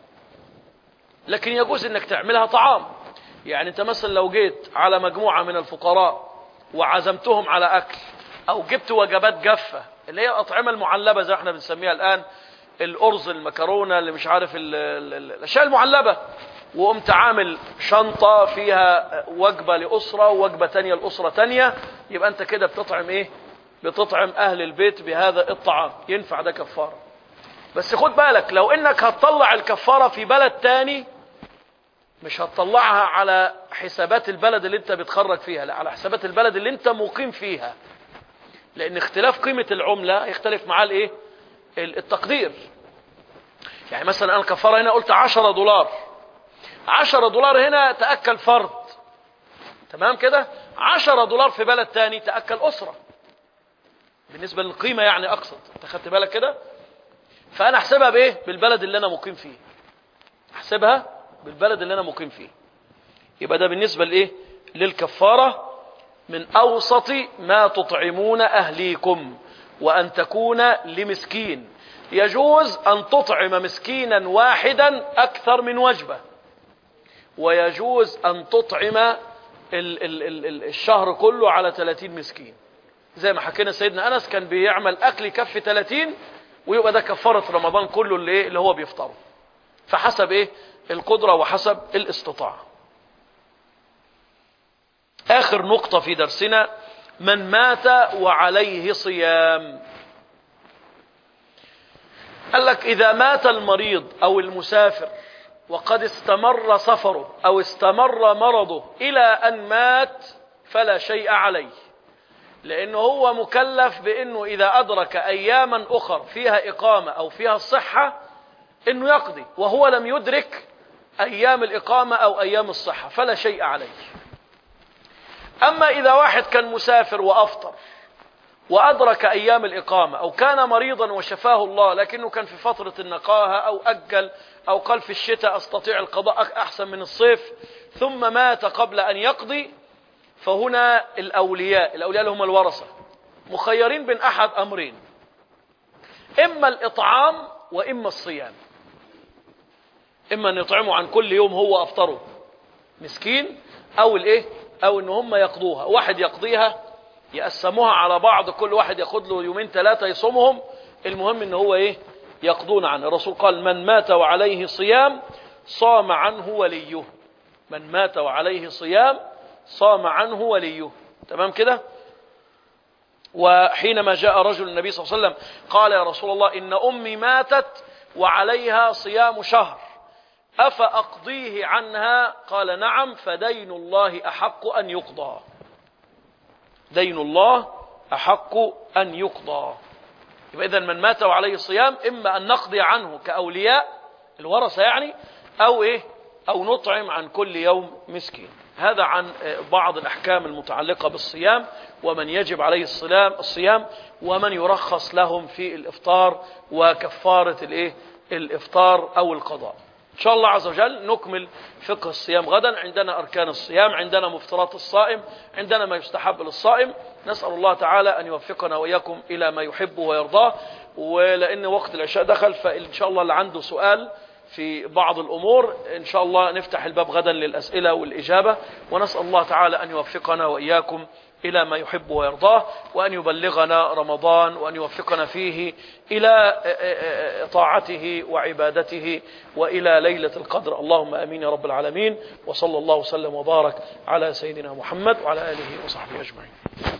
[SPEAKER 1] لكن يجوز أنك تعملها طعام يعني أنت مثلا لو جيت على مجموعة من الفقراء وعزمتهم على أكل أو جبت وجبات جافة اللي هي الأطعمة المعلبة زي احنا بنسميها الآن الأرز المكرونة اللي مش عارف الأشياء المعلبة وقمت عامل شنطة فيها وجبة لأسرة ووجبة تانية لأسرة تانية يبقى أنت كده بتطعم إيه بتطعم أهل البيت بهذا الطعام ينفع ده كفارة بس خد بالك لو إنك هتطلع الكفارة في بلد تاني مش هتطلعها على حسابات البلد اللي انت بتخرج فيها لا على حسابات البلد اللي انت مقيم فيها لأن اختلاف قيمة العملة يختلف معاه الايه التقدير يعني مثلا أنا الكفارة هنا قلت عشرة دولار عشرة دولار هنا تأكل فرد تمام كده عشرة دولار في بلد تاني تأكل أسرة بالنسبة للقيمة يعني أقصد أنت خدت بالك كده فأنا أحسبها بإيه بالبلد اللي أنا مقيم فيه أحسبها بالبلد اللي أنا مقيم فيه يبقى ده بالنسبة لإيه للكفارة من أوسط ما تطعمون أهليكم وأن تكون لمسكين يجوز أن تطعم مسكينا واحدا أكثر من وجبة ويجوز أن تطعم ال ال ال الشهر كله على 30 مسكين زي ما حكينا سيدنا أنس كان بيعمل أكل يكفي 30 ويبقى ده كفارة رمضان كله اللي, إيه اللي هو بيفطره فحسب إيه القدرة وحسب الاستطاعة آخر نقطة في درسنا من مات وعليه صيام قال لك إذا مات المريض أو المسافر وقد استمر سفره أو استمر مرضه إلى أن مات فلا شيء عليه لأنه هو مكلف بأنه إذا أدرك أياما أخر فيها إقامة أو فيها الصحة أنه يقضي وهو لم يدرك أيام الإقامة أو أيام الصحة فلا شيء عليه أما إذا واحد كان مسافر وأفطر وأدرك أيام الإقامة أو كان مريضا وشفاه الله لكنه كان في فترة النقاهة أو أجل أو قال في الشتاء أستطيع القضاء أحسن من الصيف ثم مات قبل أن يقضي فهنا الأولياء الأولياء اللي هم الورثة مخيرين بين أحد أمرين إما الإطعام وإما الصيام إما أن يطعموا عن كل يوم هو أفطره مسكين أو الإيه أو إن هم يقضوها واحد يقضيها يقسموها على بعض كل واحد ياخد له يومين ثلاثة يصومهم المهم إن هو إيه يقضون عنه الرسول قال من مات وعليه صيام صام عنه وليه من مات وعليه صيام صام عنه وليه تمام كده وحينما جاء رجل النبي صلى الله عليه وسلم قال يا رسول الله إن أمي ماتت وعليها صيام شهر أفأقضيه عنها قال نعم فدين الله أحق أن يقضى دين الله أحق أن يقضى يبقى إذا من مات وعليه صيام إما أن نقضي عنه كأولياء الورثة يعني أو إيه أو نطعم عن كل يوم مسكين هذا عن بعض الأحكام المتعلقة بالصيام ومن يجب عليه الصيام الصيام ومن يرخص لهم في الإفطار وكفارة الإيه الإفطار أو القضاء إن شاء الله عز وجل نكمل فقه الصيام غدا عندنا أركان الصيام عندنا مفطرات الصائم عندنا ما يستحب للصائم نسأل الله تعالى أن يوفقنا وإياكم إلى ما يحب ويرضاه ولأن وقت العشاء دخل فإن شاء الله اللي عنده سؤال في بعض الأمور إن شاء الله نفتح الباب غدا للأسئلة والإجابة ونسأل الله تعالى أن يوفقنا وإياكم إلى ما يحب ويرضاه وأن يبلغنا رمضان وأن يوفقنا فيه إلى طاعته وعبادته وإلى ليلة القدر اللهم أمين يا رب العالمين وصلى الله وسلم وبارك على سيدنا محمد وعلى آله وصحبه أجمعين